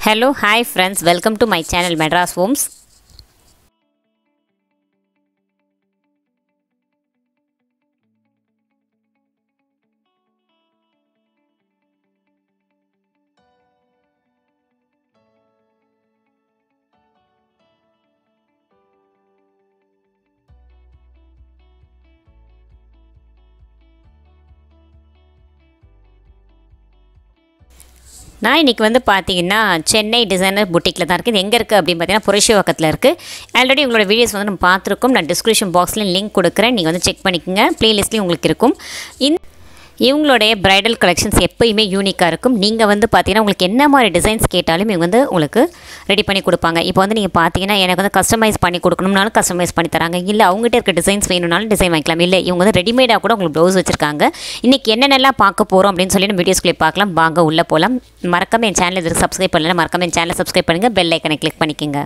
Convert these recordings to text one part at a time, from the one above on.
Hello, hi friends, welcome to my channel Madras Homes. நான் இன்றைக்கி வந்து பார்த்தீங்கன்னா சென்னை டிசைனர் புட்டிக்கில் தான் இருக்குது இது எங்கே இருக்குது அப்படின்னு பார்த்தீங்கன்னா புரட்சிவாக்கத்தில் இருக்குது ஆல்ரெடி உங்களோட வீடியோஸ் வந்து நம்ம பார்த்துருக்கோம் நான் டிஸ்கிரிப்ஷன் பாக்ஸ்லேயும் லிங்க் கொடுக்குறேன் நீங்கள் வந்து செக் பண்ணிக்கோங்க ப்ளேலிஸ்ட்லேயும் உங்களுக்கு இருக்கும் இந்த இவங்களுடைய ப்ரைடல் கலெக்ஷன்ஸ் எப்போயுமே யூனிக்காக இருக்கும் நீங்கள் வந்து பார்த்தீங்கன்னா உங்களுக்கு என்ன மாதிரி டிசைன்ஸ் கேட்டாலும் இவங்க வந்து உங்களுக்கு ரெடி பண்ணி கொடுப்பாங்க இப்போ வந்து நீங்கள் பார்த்தீங்கன்னா எனக்கு வந்து கஸ்டமைஸ் பண்ணி கொடுக்கணும்னாலும் கஸ்டமைஸ் பண்ணி தராங்க இல்லை அவங்ககிட்ட இருக்க டிசைன்ஸ் வேணும்னாலும் டிசைன் வாங்கிக்கலாம் இல்லை இவங்க வந்து ரெடிமேடாக கூட உங்களுக்கு ப்ளவுஸ் வச்சுருக்காங்க இன்றைக்கி என்னென்னலாம் பார்க்க போகிறோம் அப்படின்னு சொல்லி நம்ம வீடியோஸ்குள்ளே பார்க்கலாம் வாங்க உள்ளே போகலாம் மறக்காம என் சேனல் இதுக்கு சப்ஸ்கிரைப் பண்ணல மறக்காம என் சேனலை சப்ஸ்கிரைப் பண்ணுங்கள் பெல் ஐக்கனை கிளிக் பண்ணிக்கோங்க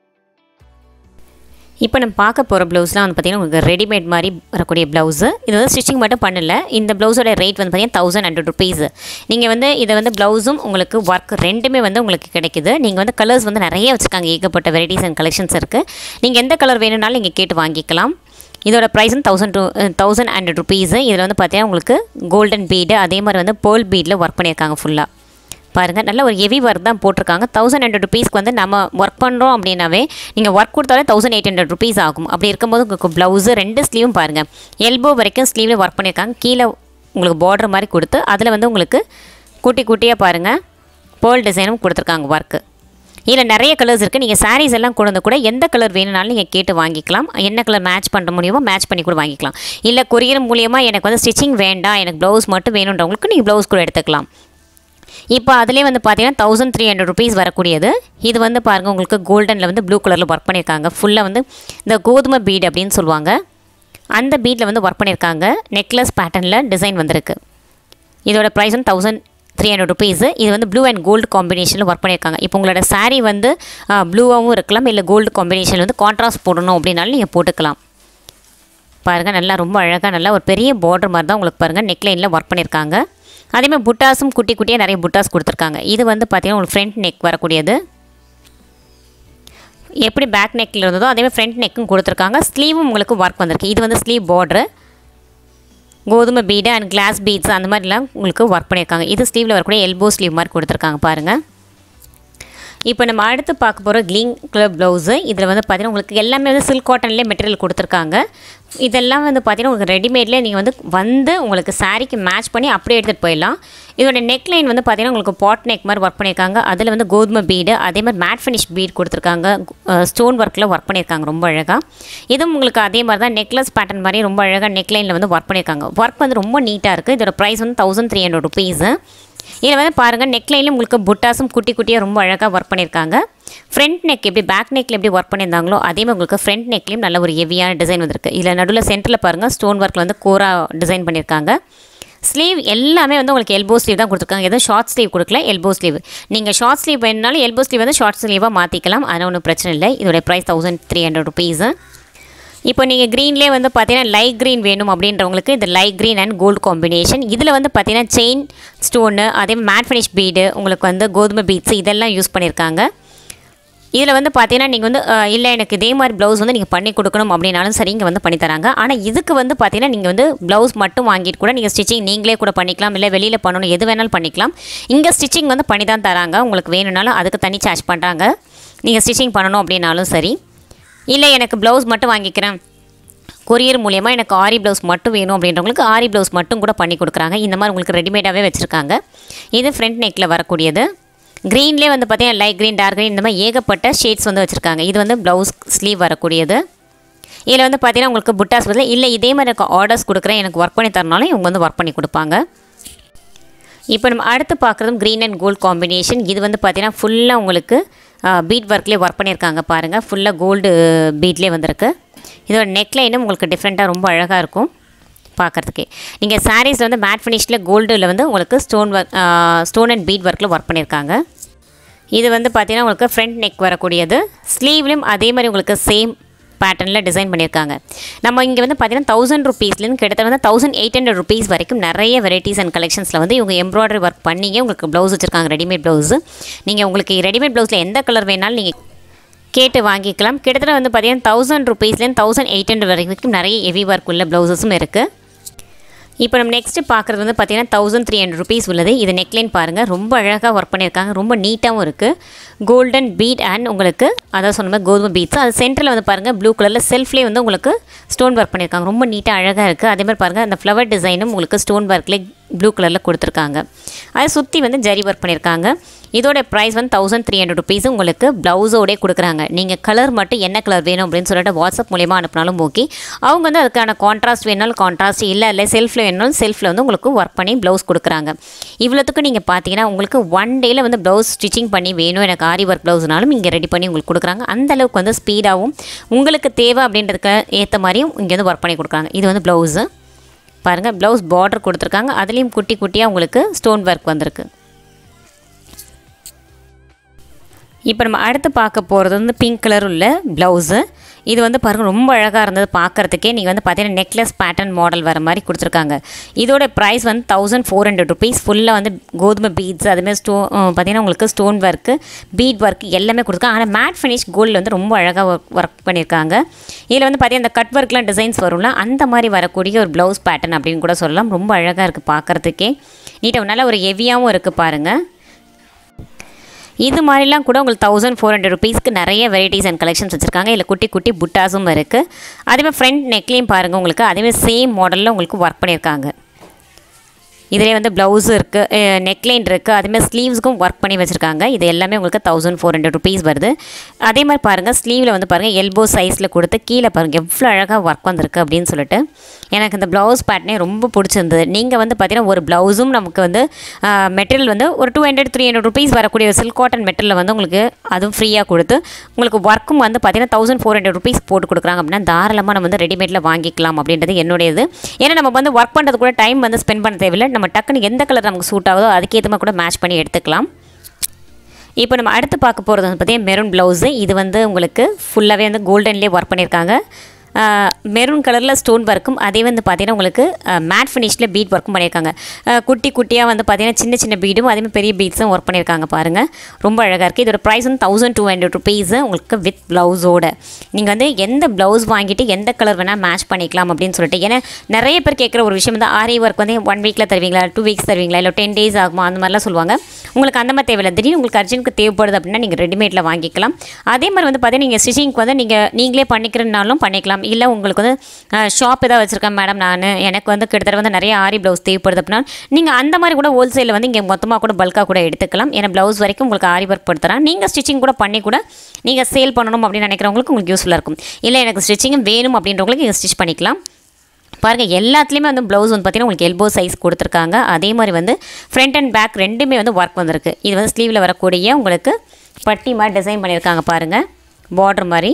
இப்போ நம்ம பார்க்க போகிற ப்ளவுஸ்லாம் வந்து பார்த்திங்கன்னா உங்களுக்கு ரெடிமேட் மாதிரி வரக்கூடிய ப்ளவுஸு இது வந்து ஸ்டிச்சிங் மட்டும் பண்ணல இந்த ப்ளவுஸோட ரேட் வந்து பார்த்திங்கன்னா தௌசண்ட் ஹண்ட்ரட் ருபீஸ் நீங்கள் வந்து இதை வந்து ப்ளவுஸும் உங்களுக்கு ஒர்க் ரெண்டுமே வந்து உங்களுக்கு கிடைக்குது நீங்கள் வந்து கலர்ஸ் வந்து நிறைய வச்சுருக்காங்க ஏகப்பட்ட வெரைட்டிஸ் அண்ட் கலெக்ஷன்ஸ் இருக்குது நீங்கள் எந்த கலர் வேணும்னாலும் நீங்கள் கேட்டு வாங்கிக்கலாம் இதோட ப்ரைஸ் வந்து thousand two thousand hundred rupees இதில் வந்து பார்த்தீங்கன்னா உங்களுக்கு கோல்டன் பீடு அதே மாதிரி வந்து பேர்ல் பீடில் ஒர்க் பண்ணியிருக்காங்க ஃபுல்லாக பாருங்கள் நல்ல ஒரு ஹெவி ஒர்க் தான் போட்டிருக்காங்க தௌசண்ட் ஹண்ட்ரட் ருபீஸ்க்கு வந்து நம்ம ஒர்க் பண்ணுறோம் அப்படின்னாவே நீங்கள் ஒர்க் கொடுத்தாலே தௌசண்ட் எயிட் ஹண்ட்ரட் ருபீஸ் ஆகும் அப்படி இருக்கும்போது உங்களுக்கு ப்ளவுஸு ரெண்டு ஸ்லீவும் பாருங்கள் எல்போ வரைக்கும் ஸ்லீவில் ஒர்க் பண்ணியிருக்காங்க கீழே உங்களுக்கு பார்டர் மாதிரி கொடுத்து அதில் வந்து உங்களுக்கு குட்டி குட்டியாக பாருங்கள் பேர்ல் டிசைனும் கொடுத்துருக்காங்க ஒர்க்கு இதில் நிறைய கலர்ஸ் இருக்குது நீங்கள் சாரீஸ் எல்லாம் கொண்டு வந்து கூட எந்த கலர் வேணும்னாலும் நீங்கள் கேட்டு வாங்கிக்கலாம் என்ன கலர் மேட்ச் பண்ணுற முடியுமோ மேட்ச் பண்ணி கூட வாங்கிக்கலாம் இல்லை கொரியர் மூலியமாக எனக்கு வந்து ஸ்டிச்சிங் வேண்டாம் எனக்கு ப்ளவுஸ் மட்டும் வேணுன்றவங்களுக்கு நீங்கள் ப்ளவுஸ் கூட எடுத்துக்கலாம் இப்போ அதிலே வந்து பார்த்தீங்கன்னா தௌசண்ட் த்ரீ ஹண்ட்ரட் ருபீஸ் வரக்கூடியது இது வந்து பாருங்கள் உங்களுக்கு கோல்டனில் வந்து ப்ளூ கலரில் ஒர்க் பண்ணியிருக்காங்க ஃபுல்லாக வந்து இந்த கோதுமை பீட் அப்படின்னு சொல்லுவாங்க அந்த பீட்டில் வந்து ஒர்க் பண்ணியிருக்காங்க நெக்லஸ் பேட்டர்னில் டிசைன் வந்திருக்கு இதோட ப்ரைஸ் வந்து தௌசண்ட் த்ரீ ஹண்ட்ரட் ருபீஸு இது வந்து ப்ளூ அண்ட் கோல்டு காம்பினேஷனில் ஒர்க் பண்ணியிருக்காங்க இப்போ உங்களோட சாரீ வந்து ப்ளூவாகவும் இருக்கலாம் இல்லை கோல்டு காம்பினேஷனில் வந்து கான்ட்ராஸ்ட் போடணும் அப்படின்னாலும் நீங்கள் போட்டுக்கலாம் பாருங்கள் நல்லா ரொம்ப அழகாக நல்லா ஒரு பெரிய பார்டர் மாதிரி தான் உங்களுக்கு பாருங்கள் நெக்லைனில் ஒர்க் பண்ணியிருக்காங்க அதேமாதிரி புட்டாஸும் குட்டி குட்டியாக நிறைய புட்டாஸ் கொடுத்துருக்காங்க இது வந்து பார்த்திங்கன்னா உங்களுக்கு ஃப்ரண்ட் நெக் வரக்கூடியது எப்படி பேக் நெக்கில் இருந்ததோ அதேமாதிரி ஃப்ரண்ட் நெக்கும் கொடுத்துருக்காங்க ஸ்லீவும் உங்களுக்கு ஒர்க் வந்திருக்கு இது வந்து ஸ்லீவ் பார்ட்ரு கோதுமை பீடு அண்ட் கிளாஸ் பீட்ஸ் அந்த மாதிரிலாம் உங்களுக்கு ஒர்க் பண்ணியிருக்காங்க இது ஸ்லீவில் வரக்கூடிய எல்போ ஸ்லீவ் மாதிரி கொடுத்துருக்காங்க பாருங்கள் இப்போ நம்ம அடுத்து பார்க்க போகிற க்ளீன் கலர் ப்ளவுஸு இதில் வந்து பார்த்திங்கன்னா உங்களுக்கு எல்லாமே வந்து சில்க் காட்டன்லேயே மெட்டீரியல் கொடுத்துருக்காங்க இதெல்லாம் வந்து பார்த்திங்கன்னா உங்களுக்கு ரெடிமேட்லேயே நீங்கள் வந்து வந்து உங்களுக்கு சாரீக்கு மேட்ச் பண்ணி அப்படியே எடுத்துகிட்டு போயிடலாம் இதோட நெக் லைன் வந்து பார்த்திங்கன்னா உங்களுக்கு பாட் நெக் மாதிரி ஒர்க் பண்ணியிருக்காங்க அதில் வந்து கோதுமை பீடு அதே மாதிரி மேட் ஃபினிஷ் பீட் கொடுத்துருக்காங்க ஸ்டோன் ஒர்க்கில் ஒர்க் பண்ணியிருக்காங்க ரொம்ப அழகாக இதுவும் உங்களுக்கு அதே மாதிரி தான் நெக்லஸ் பேட்டர்ன் மாதிரி ரொம்ப அழகாக நெக் லைனில் வந்து ஒர்க் பண்ணியிருக்காங்க ஒர்க் வந்து ரொம்ப நீட்டாக இருக்குது இதோட ப்ரைஸ் வந்து தௌசண்ட் த்ரீ ஹண்ட்ரட் ருபீஸு இதில் வந்து பாருங்கள் நெக்லைனில் உங்களுக்கு புட்டாஸும் குட்டி குட்டியாக ரொம்ப அழகாக ஒர்க் பண்ணியிருக்காங்க ஃப்ரண்ட் நெக் எப்படி பேக் நெக்கில் எப்படி ஒர்க் பண்ணியிருந்தாங்களோ அதே மாதிரி உங்களுக்கு ஃப்ரண்ட் நெக்லேயும் நல்ல ஒரு ஹெவியான டிசைன் வந்திருக்கு இதில் நடுவில் சென்டரில் பாருங்கள் ஸ்டோன் ஒர்க்கில் வந்து கோரா டிசைன் பண்ணியிருக்காங்க ஸ்லீவ் எல்லாமே வந்து உங்களுக்கு எல்போ ஸ்லீவ் தான் கொடுத்துருக்காங்க எதுவும் ஷார்ட் ஸ்லீவ் கொடுக்கல எல்போ ஸ்லீவ் நீங்கள் ஷார்ட் ஸ்லீவ் வேணுனாலும் எல்போ ஸ்லீவ் வந்து ஷார்ட் ஸ்லீவாக மாற்றிக்கலாம் அதனால் ஒன்றும் பிரச்சனை இல்லை இதோட price thousand three hundred rupees இப்போ நீங்கள் க்ரீன்லேயே வந்து பார்த்தீங்கன்னா லைட் க்ரீன் வேணும் அப்படின்றவங்களுக்கு இந்த light green and gold combination இதில் வந்து பார்த்தீங்கன்னா செயின் ஸ்டோனு அதே மேட் ஃபினிஷ் பீடு உங்களுக்கு வந்து கோதுமை பீட்ஸ் இதெல்லாம் யூஸ் பண்ணியிருக்காங்க இதில் வந்து பார்த்தீங்கன்னா நீங்கள் வந்து இல்லை எனக்கு இதே மாதிரி ப்ளவுஸ் வந்து நீங்கள் பண்ணி கொடுக்கணும் அப்படின்னாலும் சரி இங்கே வந்து பண்ணி தராங்க ஆனால் இதுக்கு வந்து பார்த்தீங்கன்னா நீங்கள் வந்து ப்ளவுஸ் மட்டும் வாங்கிட்டு கூட நீங்கள் ஸ்டிச்சிங் நீங்களே கூட பண்ணிக்கலாம் இல்லை வெளியில் பண்ணணும் எது வேணாலும் பண்ணிக்கலாம் இங்கே ஸ்டிச்சிங் வந்து பண்ணி தான் தராங்க உங்களுக்கு வேணும்னாலும் அதுக்கு தனி சார்ஜ் பண்ணுறாங்க நீங்கள் ஸ்டிச்சிங் பண்ணணும் அப்படின்னாலும் சரி இல்லை எனக்கு ப்ளவுஸ் மட்டும் வாங்கிக்கிறேன் கொரியர் மூலியமாக எனக்கு ஆரி ப்ளவுஸ் மட்டும் வேணும் அப்படின்றவங்களுக்கு ஆரி ப்ளவுஸ் மட்டும் கூட பண்ணி கொடுக்குறாங்க இந்த மாதிரி உங்களுக்கு ரெடிமேடாகவே வச்சுருக்காங்க இது ஃப்ரண்ட் நெக்கில் வரக்கூடியது க்ரீன்லேயே வந்து பார்த்தீங்கன்னா லைட் க்ரீன் டார்க் க்ரீன் இந்த மாதிரி ஏகப்பட்ட ஷேட்ஸ் வந்து வச்சுருக்காங்க இது வந்து ப்ளவுஸ் ஸ்லீவ் வரக்கூடியது இதில் வந்து பார்த்தீங்கன்னா உங்களுக்கு புட்டாஸ் பதில் இல்லை இதே மாதிரி எனக்கு ஆர்டர்ஸ் கொடுக்குறேன் எனக்கு ஒர்க் பண்ணி தரனாலும் இவங்க வந்து ஒர்க் பண்ணி கொடுப்பாங்க இப்போ நம்ம அடுத்து பார்க்குறதும் க்ரீன் அண்ட் கோல்டு காம்பினேஷன் இது வந்து பார்த்தீங்கன்னா ஃபுல்லாக உங்களுக்கு பீட் ஒர்க்லேயே ஒர்க் பண்ணியிருக்காங்க பாருங்கள் ஃபுல்லாக கோல்டு பீட்லேயே வந்திருக்கு இதோட நெக்லைனும் உங்களுக்கு டிஃப்ரெண்ட்டாக ரொம்ப அழகாக இருக்கும் பார்க்குறதுக்கே நீங்கள் சாரீஸில் வந்து மேட் ஃபினிஷில் கோல்டில் வந்து உங்களுக்கு stone work stone and bead ஒர்க்கில் ஒர்க் பண்ணியிருக்காங்க இது வந்து பார்த்திங்கன்னா உங்களுக்கு ஃப்ரண்ட் நெக் வரக்கூடியது ஸ்லீவ்லேயும் அதே மாதிரி உங்களுக்கு சேம் பேட்டர்னில் டிசைன் பண்ணியிருக்காங்க நம்ம இங்கே வந்து பார்த்தீங்கன்னா தௌசண்ட் ருபீஸ்லேருந்து கிட்டத்தட்ட வந்து தௌசண்ட் எயிட் ஹண்ட்ரட் ருபீஸ் வரைக்கும் நிறைய வெரைட்டிஸ் அண்ட் கலெக்ஷன்ஸில் வந்து இவங்க எம்ப்ராய்டரி ஒர்க் பண்ணியே உங்களுக்கு ப்ளவுஸ் வச்சுருக்காங்க ரெடிமேட் ப்ளவுஸு நீங்கள் உங்களுக்கு ரெடிமேட் ப்ளவுஸில் எந்த கலர் வேணாலும் நீங்கள் கேட்டு வாங்கிக்கலாம் கிட்டத்தட்ட வந்து பார்த்தீங்கன்னா தௌசண்ட் ருபீஸ்லேருந்து தௌசண்ட் எயிட் ஹண்ட்ரட் வரைக்கும் நிறைய ஹெவி ஒர்க் உள்ள ப்ளவுசஸும் இருக்குது இப்போ நம்ம நெக்ஸ்ட்டு பார்க்குறது வந்து பார்த்தீங்கன்னா தௌசண்ட் த்ரீ ஹண்ட்ரட் ருபீஸ் உள்ளது இது நெக்லைன் பாருங்கள் ரொம்ப அழகாக ஒர்க் பண்ணியிருக்காங்க ரொம்ப நீட்டாகவும் இருக்குது கோல்டன் பீட் அண்ட் உங்களுக்கு அதான் சொன்ன மாதிரி கோதுமை பீட்ஸ் அது சென்டரில் வந்து பாருங்கள் ப்ளூ கலரில் செல்ஃப்லேயே வந்து உங்களுக்கு ஸ்டோன் ஒர்க் பண்ணியிருக்காங்க ரொம்ப நீட்டாக அழகாக இருக்குது அதே மாதிரி பாருங்கள் அந்த ஃப்ளவர் டிசைனும் உங்களுக்கு ஸ்டோன் ஒர்க்லேயே ப்ளூ கலரில் கொடுத்துருக்காங்க அதை சுற்றி வந்து ஜரி ஒர்க் பண்ணியிருக்காங்க இதோட ப்ரைஸ் வந்து தௌசண்ட் த்ரீ ஹண்ட்ரட் ருபீஸ் உங்களுக்கு ப்ளவுஸோடே கொடுக்குறாங்க நீங்கள் கலர் மட்டும் என்ன கலர் வேணும் அப்படின்னு சொல்லிட்டு வாட்ஸ்அப் மூலியமா அனுப்பினாலும் ஓகே அவங்க வந்து அதுக்கான கான்ட்ராஸ்ட் வேணாலும் கான்ட்ராஸ்ட் இல்லை இல்லை செல்ஃபில் வேணாலும் செல்ஃபில் வந்து உங்களுக்கு ஒர்க் பண்ணி ப்ளவுஸ் கொடுக்குறாங்க இவ்வளோத்துக்கு நீங்கள் பார்த்தீங்கன்னா உங்களுக்கு ஒன் டேயில் வந்து ப்ளவுஸ் ஸ்டிச்சிங் பண்ணி வேணும் எனக்கு ஆரி ஒர்க் ப்ளவுஸ்னாலும் இங்கே ரெடி பண்ணி உங்களுக்கு கொடுக்குறாங்க அந்த அளவுக்கு வந்து ஸ்பீடாகவும் உங்களுக்கு தேவை அப்படின்றதுக்கு ஏற்ற மாதிரியும் இங்கே வந்து ஒர்க் பண்ணி கொடுக்குறாங்க இது வந்து ப்ளவுஸு பாருங்கள் ப்ளவுஸ் பார்டர் கொடுத்துருக்காங்க அதுலேயும் குட்டி குட்டியாக உங்களுக்கு ஸ்டோன் ஒர்க் வந்திருக்கு இப்போ நம்ம அடுத்து பார்க்க போகிறது வந்து பிங்க் கலர் உள்ள ப்ளவுஸு இது வந்து பாருங்கள் ரொம்ப அழகாக இருந்தது பார்க்குறதுக்கே நீங்கள் வந்து பார்த்தீங்கன்னா நெக்லஸ் பேட்டர்ன் மாடல் வர மாதிரி கொடுத்துருக்காங்க இதோட ப்ரைஸ் வந்து தௌசண்ட் ஃபோர் ஹண்ட்ரட் ருபீஸ் ஃபுல்லாக வந்து கோதுமை பீட்ஸ் அதுமாதிரி ஸ்டோ பார்த்தீங்கன்னா உங்களுக்கு ஸ்டோன் ஒர்க்கு பீட் ஒர்க் எல்லாமே கொடுத்துருக்காங்க ஆனால் மேட் ஃபினிஷ் கோல்டில் வந்து ரொம்ப அழகாக ஒர்க் ஒர்க் பண்ணியிருக்காங்க இதில் வந்து பார்த்தீங்கன்னா இந்த கட் ஒர்க்லாம் டிசைன்ஸ் வரும்ல அந்த மாதிரி வரக்கூடிய ஒரு ப்ளவுஸ் பேட்டர்ன் அப்படின்னு கூட சொல்லலாம் ரொம்ப அழகாக இருக்குது பார்க்குறதுக்கே நீட்டாக நல்ல ஒரு ஹெவியாகவும் இருக்குது பாருங்கள் இது மாதிரிலாம் கூட உங்களுக்கு தௌசண்ட் ஃபோர் ஹண்ட்ரட் ருபீஸ்க்கு நிறைய வெரைட்டிஸ் அண்ட் கலெக்ஷன்ஸ் வச்சுருக்காங்க இல்லை குட்டி குட்டி புட்டாஸும் இருக்குது அதேமாதிரி ஃப்ரண்ட் நெக்லையும் பாருங்கள் உங்களுக்கு அதேமாதிரி சேம் மாடலில் உங்களுக்கு ஒர்க் பண்ணியிருக்காங்க இதிலே வந்து ப்ளவுஸ் இருக்குது நெக்லைன் இருக்குது அதேமாதிரி ஸ்லீவ்ஸ்க்கும் ஒர்க் பண்ணி வச்சுருக்காங்க இது எல்லாமே உங்களுக்கு தௌசண்ட் ஃபோர் ஹண்ட்ரட் ருபீஸ் வருது அதே மாதிரி பாருங்கள் ஸ்லீவில் வந்து பாருங்கள் எல்போ சைஸில் கொடுத்து கீழே பாருங்கள் எவ்வளோ அழகாக ஒர்க் வந்திருக்கு அப்படின்னு சொல்லிட்டு எனக்கு இந்த ப்ளவுஸ் பேட்டர்னே ரொம்ப பிடிச்சிருந்தது நீங்கள் வந்து பார்த்தீங்கன்னா ஒரு ப்ளவுஸும் நமக்கு வந்து மெட்டீரியல் வந்து ஒரு two hundred three hundred rupees வரக்கூடிய சில்க் காட்டன் மெட்டீரியல் வந்து உங்களுக்கு அதுவும் ஃப்ரீயாக கொடுத்து உங்களுக்கு ஒர்க்கும் வந்து பார்த்தீங்கன்னா தௌசண்ட் ஃபோர் ஹண்ட்ரட் ருபீஸ் போட்டு கொடுக்குறாங்க அப்படின்னா தாராளமாக நம்ம வந்து ரெடிமேடில் வாங்கிக்கலாம் அப்படின்றது என்னுடையது ஏன்னா நம்ம வந்து ஒர்க் பண்ணுறது கூட டைம் வந்து ஸ்பெண்ட் பண்ண தேவையில்லை நம்ம டக்குன்னு எந்த கலர் நமக்கு சூட் ஆகுதோ அதுக்கேற்ற மாதிரி கூட மேட்ச் பண்ணி எடுத்துக்கலாம் இப்போ நம்ம அடுத்து பார்க்க போகிறது வந்து பார்த்தீங்கன்னா மெரூன் ப்ளவுஸு இது வந்து உங்களுக்கு ஃபுல்லாகவே வந்து கோல்டன்லேயே ஒர்க் பண்ணியிருக்காங்க மெரூன் கலரில் ஸ்டோன் ஒர்க்கும் அதே வந்து பார்த்தீங்கன்னா உங்களுக்கு மேட் ஃபினிஷில் பீட் ஒர்க்கும் பண்ணியிருக்காங்க அஹ், குட்டி குட்டியாக வந்து பார்த்தீங்கன்னா சின்ன சின்ன பீடும் அதே மாதிரி பெரிய பீட்ஸும் ஒர்க் பண்ணியிருக்காங்க பாருங்கள் ரொம்ப அழகாக இருக்குது இதோட ப்ரைஸ் வந்து தௌசண்ட் டூ ஹண்ட்ரட் ருபீஸு உங்களுக்கு வித் ப்ளவுஸோட நீங்கள் வந்து எந்த ப்ளவுஸ் வாங்கிட்டு எந்த கலர் வேணால் மேட்ச் பண்ணிக்கலாம் அப்படின்னு சொல்லிட்டு ஏன்னா நிறைய பேர் கேட்குற ஒரு விஷயம் வந்து ஆரி ஒர்க் வந்து ஒன் வீக்கில் தருவீங்களா டூ வீக்ஸ் தருவீங்களா இல்லை டென் டேஸ் ஆகுமா அந்த மாதிரிலாம் சொல்லுவாங்க உங்களுக்கு அந்த மாதிரி தேவையில்லை திடீர்னு உங்களுக்கு அர்ஜென்ட்க்கு தேவைப்படுது அப்படின்னா நீங்கள் ரெடிமேடில் வாங்கிக்கலாம் அதே மாதிரி வந்து பார்த்தீங்கன்னா நீங்கள் ஸ்டிச்சிங்க்கு வந்து நீங்கள் நீங்களே பண்ணிக்கிறனாலும் பண்ணிக்கலாம் இல்லை உங்களுக்கு வந்து ஷாப் ஏதாவது வச்சுருக்கேன் மேடம் நான் எனக்கு வந்து கிட்டத்தட்ட வந்து நிறைய ஆரி ப்ளவுஸ் தேவைப்படுது அப்படின்னா நீங்கள் அந்த மாதிரி கூட ஹோல்சேலில் வந்து இங்கே மொத்தமாக கூட பல்காக கூட எடுத்துக்கலாம் ஏன்னா ப்ளவுஸ் வரைக்கும் உங்களுக்கு ஆரி ஒர்க் படுத்துறேன் நீங்கள் ஸ்டிச்சிங் கூட பண்ணி கூட நீங்கள் சேல் பண்ணணும் அப்படின்னு நினைக்கிறவங்களுக்கு உங்களுக்கு யூஸ்ஃபுல்லாக இருக்கும் இல்லை எனக்கு ஸ்டிச்சிங்கும் வேணும் அப்படின்றவங்களுக்கு நீங்கள் ஸ்டிச் பண்ணிக்கலாம் பாருங்கள் எல்லாத்துலேயுமே வந்து ப்ளவுஸ் வந்து பார்த்தீங்கன்னா உங்களுக்கு எல்போ சைஸ் கொடுத்துருக்காங்க அதே மாதிரி வந்து ஃப்ரண்ட் அண்ட் பேக் ரெண்டுமே வந்து ஒர்க் வந்திருக்கு இது வந்து ஸ்லீவில் வரக்கூடிய உங்களுக்கு பட்டி மாதிரி டிசைன் பண்ணியிருக்காங்க பாருங்கள் பார்டர் மாதிரி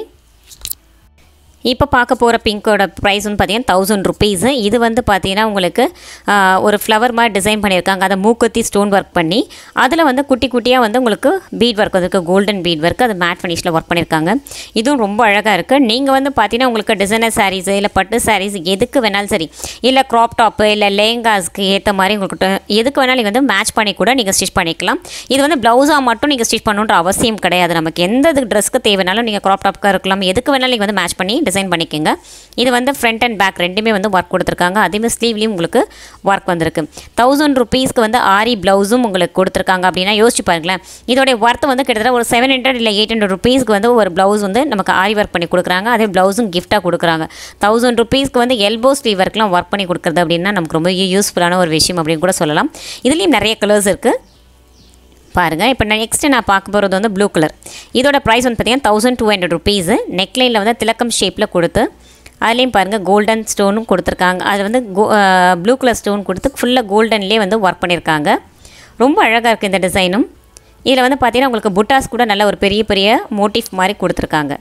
இப்போ பார்க்க போகிற பிங்கோட ப்ரைஸ் வந்து பார்த்தீங்கன்னா தௌசண்ட் ருபீஸு இது வந்து பார்த்தீங்கன்னா உங்களுக்கு ஆ, ஒரு ஃப்ளவர் மாதிரி டிசைன் பண்ணியிருக்காங்க அதை மூக்குத்தி ஸ்டோன் ஒர்க் பண்ணி அதில் வந்து குட்டி குட்டியாக வந்து உங்களுக்கு பீட் ஒர்க் வந்துருக்கு கோல்டன் பீட் ஒர்க் அது மேட் ஃபினிஷில் ஒர்க் பண்ணியிருக்காங்க இதுவும் ரொம்ப அழகாக இருக்குது நீங்கள் வந்து பார்த்தீங்கன்னா உங்களுக்கு டிசைனர் சாரீஸ் இல்லை பட்டு சாரீஸ் எதுக்கு வேணாலும் சரி இல்லை க்ராப் டாப்பு இல்லை லேங்காஸ்க்கு ஏற்ற மாதிரி உங்களுக்கு எதுக்கு வேணாலும் நீங்கள் வந்து மேட்ச் பண்ணி கூட நீங்கள் ஸ்டிச் பண்ணிக்கலாம் இது வந்து ப்ளவுஸாக மட்டும் நீங்கள் ஸ்டிச் பண்ணணுன்ற அவசியம் கிடையாது நமக்கு எந்த ட்ரெஸ்க்கு தேவைனாலும் நீங்கள் க்ராப் டாப்க்காக இருக்கலாம் எதுக்கு வேணாலும் நீங்கள் வந்து மேட்ச் பண்ணி டிசைன் பண்ணிக்கோங்க இது வந்து ஃப்ரண்ட் அண்ட் பேக் ரெண்டுமே வந்து ஒர்க் கொடுத்துருக்காங்க அதேமாதிரி ஸ்லீவ்லேயும் உங்களுக்கு ஒர்க் வந்திருக்கு தௌசண்ட் ருபீஸ்க்கு வந்து ஆரி ப்ளவுஸும் உங்களுக்கு கொடுத்துருக்காங்க அப்படின்னா யோசிச்சு பாருங்களேன் இதோடைய ஒர்த் வந்து கிட்டத்தட்ட ஒரு செவன் ஹண்ட்ரட் இல்லை எயிட் ஹண்ட்ரட் ருபீஸ்க்கு வந்து ஒரு ப்ளவுஸ் வந்து நமக்கு ஆரி ஒர்க் பண்ணி கொடுக்குறாங்க அதே ப்ளவுஸும் கிஃப்ட்டாக கொடுக்குறாங்க தௌசண்ட் ருபீஸ்க்கு வந்து எல்போ ஸ்லீவ் ஒர்க்லாம் ஒர்க் பண்ணி கொடுக்குறது அப்படின்னா நமக்கு ரொம்ப யூஸ்ஃபுல்லான ஒரு விஷயம் அப்படின்னு கூட சொல்லலாம் இதுலேயும் நிறைய கலர்ஸ் இருக்குது பாருங்கள் இப்போ நான் நெக்ஸ்ட்டு நான் பார்க்க போகிறது வந்து ப்ளூ கலர் இதோட ப்ரைஸ் வந்து பார்த்தீங்கன்னா தௌசண்ட் டூ ஹண்ட்ரட் ருபீஸு நெக்லைனில் வந்து திலக்கம் ஷேப்பில் கொடுத்து அதுலேயும் பாருங்கள் கோல்டன் ஸ்டோனும் கொடுத்துருக்காங்க அது வந்து கோ ப்ளூ கலர் ஸ்டோன் கொடுத்து ஃபுல்லாக கோல்டன்லேயே வந்து ஒர்க் பண்ணியிருக்காங்க ரொம்ப அழகாக இருக்குது இந்த டிசைனும் இதில் வந்து பார்த்தீங்கன்னா உங்களுக்கு புட்டாஸ் கூட நல்ல ஒரு பெரிய பெரிய மோட்டிஃப் மாதிரி கொடுத்துருக்காங்க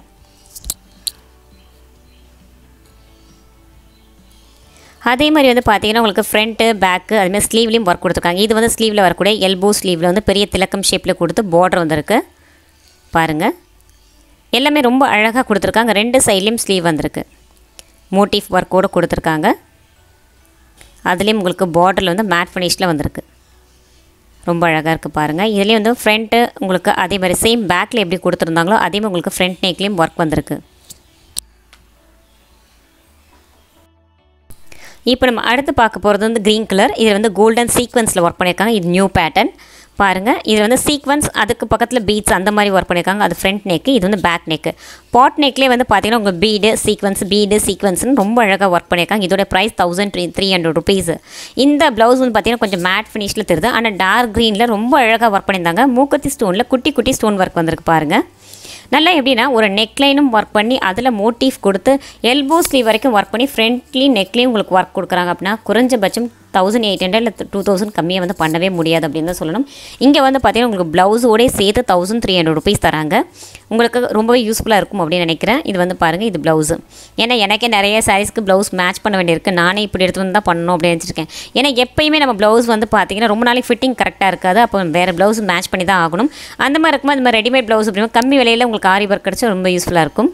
அதே மாதிரி வந்து பார்த்தீங்கன்னா உங்களுக்கு ஃப்ரண்ட்டு பேக்கு அதுமாதிரி ஸ்லீவ்லேயும் ஒர்க் கொடுத்துருக்காங்க இது வந்து ஸ்லீவில் வரக்கூடிய எல்போ ஸ்லீவில் வந்து பெரிய திலக்கம் ஷேப்பில் கொடுத்து பார்டர் வந்திருக்கு பாருங்கள் எல்லாமே ரொம்ப அழகாக கொடுத்துருக்காங்க ரெண்டு சைட்லேயும் ஸ்லீவ் வந்திருக்கு மோட்டிஃப் ஒர்க்கோடு கொடுத்துருக்காங்க அதுலேயும் உங்களுக்கு பார்டரில் வந்து மேட் ஃபினிஷில் வந்திருக்கு ரொம்ப அழகாக இருக்குது பாருங்கள் இதுலேயும் வந்து ஃப்ரண்ட்டு உங்களுக்கு அதே மாதிரி சேம் பேக்கில் எப்படி கொடுத்துருந்தாங்களோ அதே மாதிரி உங்களுக்கு ஃப்ரண்ட் நெக்லேயும் ஒர்க் வந்திருக்கு இப்போ நம்ம அடுத்து பார்க்க போகிறது வந்து க்ரீன் கலர் இது வந்து கோல்டன் சீக்வன்ஸில் ஒர்க் பண்ணியிருக்காங்க இது நியூ பேட்டர்ன் பாருங்கள் இது வந்து சீக்வன்ஸ் அதுக்கு பக்கத்தில் பீட்ஸ் அந்த மாதிரி ஒர்க் பண்ணியிருக்காங்க அது ஃப்ரண்ட் நெக்கு இது வந்து பேக் நெக்கு பாட் நெக்லேயே வந்து பார்த்தீங்கன்னா உங்கள் பீடு சீக்வன்ஸ் பீடு சீக்வன்ஸ்னு ரொம்ப அழகாக ஒர்க் பண்ணியிருக்காங்க இதோட price thousand three three hundred rupees இந்த ப்ளவுஸ் வந்து பார்த்தீங்கன்னா கொஞ்சம் மேட் ஃபினிஷில் தெரியுது ஆனால் டார்க் க்ரீனில் ரொம்ப அழகாக ஒர்க் பண்ணியிருந்தாங்க மூக்கத்தி ஸ்டோனில் குட்டி குட்டி ஸ்டோன் ஒர்க் வந்திருக்கு பாருங்கள் நல்லா எப்படின்னா ஒரு நெக்லைனும் ஒர்க் பண்ணி அதில் மோட்டிவ் கொடுத்து எல்போ ஸ்லீவ் வரைக்கும் ஒர்க் பண்ணி ஃப்ரண்ட்லேயும் நெக்லேயும் உங்களுக்கு ஒர்க் கொடுக்குறாங்க அப்படின்னா குறைஞ்சபட்சம் தௌசண்ட் எயிட் ஹண்ட்ரட் இல்லை டூ தௌசண்ட் கம்மியாக வந்து பண்ணவே முடியாது அப்படின்னு தான் சொல்லணும் இங்கே வந்து பார்த்தீங்கன்னா உங்களுக்கு ப்ளவுஸோடே சேர்த்து தௌசண்ட் த்ரீ ஹண்ட்ரட் ருபீஸ் தராங்க உங்களுக்கு ரொம்பவே யூஸ்ஃபுல்லாக இருக்கும் அப்படின்னு நினைக்கிறேன் இது வந்து பாருங்கள் இது ப்ளவுஸு ஏன்னா எனக்கே நிறைய சாரீஸ்க்கு ப்ளவுஸ் மேட்ச் பண்ண வேண்டியிருக்கு நானே இப்படி எடுத்து வந்து தான் பண்ணணும் அப்படின்னு நினச்சிருக்கேன் ஏன்னா எப்பயுமே நம்ம ப்ளவுஸ் வந்து பார்த்தீங்கன்னா ரொம்ப நாளைக்கு ஃபிட்டிங் கரெக்டாக இருக்காது அப்போ வேறு ப்ளவுஸ் மேட்ச் பண்ணி தான் ஆகணும் அந்த மாதிரி இருக்கும்போது அந்த மாதிரி ரெடிமேட் ப்ளவுஸ் அப்படின்னா கம்மி விலையில் உங்களுக்கு ஆரி ஒர்க் கிடச்சி ரொம்ப யூஸ்ஃபுல்லாக இருக்கும்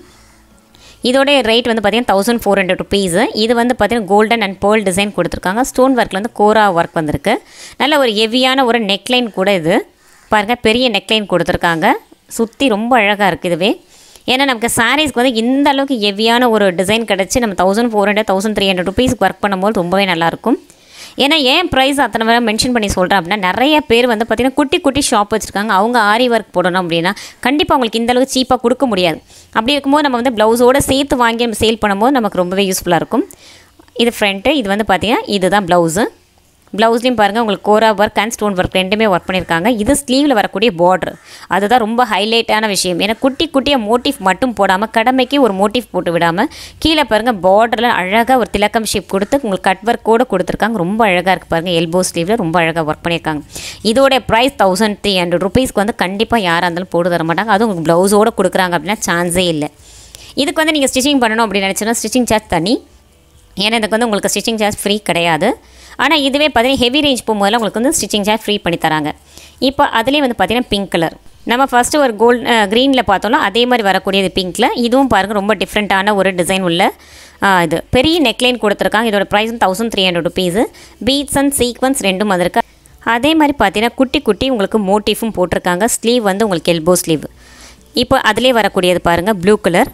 இதோட ரேட் வந்து பார்த்தீங்கன்னா தௌசண்ட் ஃபோர் ஹண்ட்ரட் ருபீஸு இது வந்து பார்த்தீங்கன்னா கோல்டன் அண்ட் பேர்ல் டிசைன் கொடுத்துருக்காங்க ஸ்டோன் ஒர்க்கில் வந்து கோரா ஒர்க் வந்திருக்கு நல்ல ஒரு ஹெவியான ஒரு நெக்லைன் கூட இது பாருங்கள் பெரிய நெக்லைன் கொடுத்துருக்காங்க சுற்றி ரொம்ப அழகாக இருக்குது இதுவே ஏன்னா நமக்கு சாரீஸ்க்கு வந்து இந்த அளவுக்கு ஹெவியான ஒரு டிசைன் கிடச்சி நம்ம thousand four hundred thousand three hundred ருபீஸ்க்கு ஒர்க் பண்ணும்போது ரொம்பவே நல்லாயிருக்கும் ஏன்னா ஏன் ப்ரைஸ் அத்தனை வரை மென்ஷன் பண்ணி சொல்கிறேன் அப்படின்னா நிறைய பேர் வந்து பார்த்திங்கன்னா குட்டி குட்டி ஷாப் வச்சுருக்காங்க அவங்க ஆரி ஒர்க் போடணும் அப்படின்னா கண்டிப்பாக அவங்களுக்கு இந்த அளவுக்கு சீப்பாக கொடுக்க முடியாது அப்படி இருக்கும்போது நம்ம வந்து ப்ளவுஸோடு சேர்த்து வாங்கி நம்ம சேல் பண்ணும்போது நமக்கு ரொம்பவே யூஸ்ஃபுல்லாக இருக்கும் இது ஃப்ரண்ட்டு இது வந்து பார்த்திங்கன்னா இதுதான் ப்ளவுஸு ப்ளவுஸ்லையும் பாருங்கள் உங்களுக்கு கோரா ஒர்க் அண்ட் ஸ்டோன் ஒர்க் ரெண்டுமே ஒர்க் பண்ணியிருக்காங்க இது ஸ்லீவில் வரக்கூடிய பார்டர் அதுதான் ரொம்ப ஹைலைட்டான விஷயம் ஏன்னா குட்டி குட்டியாக மோட்டிவ் மட்டும் போடாமல் கடமைக்கு ஒரு மோட்டிவ் போட்டு விடாமல் கீழே பாருங்கள் பார்டரில் அழகாக ஒரு திலக்கம் ஷேப் கொடுத்து உங்களுக்கு கட் ஒர்க் கூட கொடுத்துருக்காங்க ரொம்ப அழகாக இருக்குது பாருங்கள் எல்போ ஸ்லீவில் ரொம்ப அழகாக ஒர்க் பண்ணியிருக்காங்க இதோட ப்ரைஸ் தௌசண்ட் த்ரீ ஹண்ட்ரட் ருபீஸ்க்கு வந்து கண்டிப்பாக யாராக இருந்தாலும் போட்டு தர மாட்டாங்க அதுவும் உங்களுக்கு ப்ளவுஸோடு கொடுக்குறாங்க அப்படின்னா சான்ஸே இல்லை இதுக்கு வந்து நீங்கள் ஸ்டிச்சிங் பண்ணணும் அப்படின்னு நினச்சோன்னா ஸ்டிச்சிங் சார்ஜ் தனி ஏன்னா இதுக்கு வந்து உங்களுக்கு ஸ்டிச்சிங் சார்ஜ் ஃப்ரீ கிடையாது ஆனால் இதுவே பார்த்தீங்கன்னா ஹெவி ரேஞ்ச் போகும்போதெல்லாம் உங்களுக்கு வந்து ஸ்டிச்சிங் சார்ஜ் ஃப்ரீ பண்ணி தராங்க இப்போ அதுலேயே வந்து பார்த்தீங்கன்னா பிங்க் கலர் நம்ம ஃபஸ்ட்டு ஒரு கோல்ட் க்ரீனில் பார்த்தோம்னா அதே மாதிரி வரக்கூடியது பிங்க்கில் இதுவும் பாருங்கள் ரொம்ப டிஃப்ரெண்ட்டான ஒரு டிசைன் உள்ள ஆ, இது பெரிய நெக்லைன் கொடுத்துருக்காங்க இதோட price thousand three hundred rupees beads and sequins ரெண்டும் வந்திருக்கு அதே மாதிரி பார்த்தீங்கன்னா குட்டி குட்டி உங்களுக்கு மோட்டிஃபும் போட்டிருக்காங்க ஸ்லீவ் வந்து உங்களுக்கு எல்போ ஸ்லீவ் இப்போ அதிலே வரக்கூடியது பாருங்கள் ப்ளூ கலர்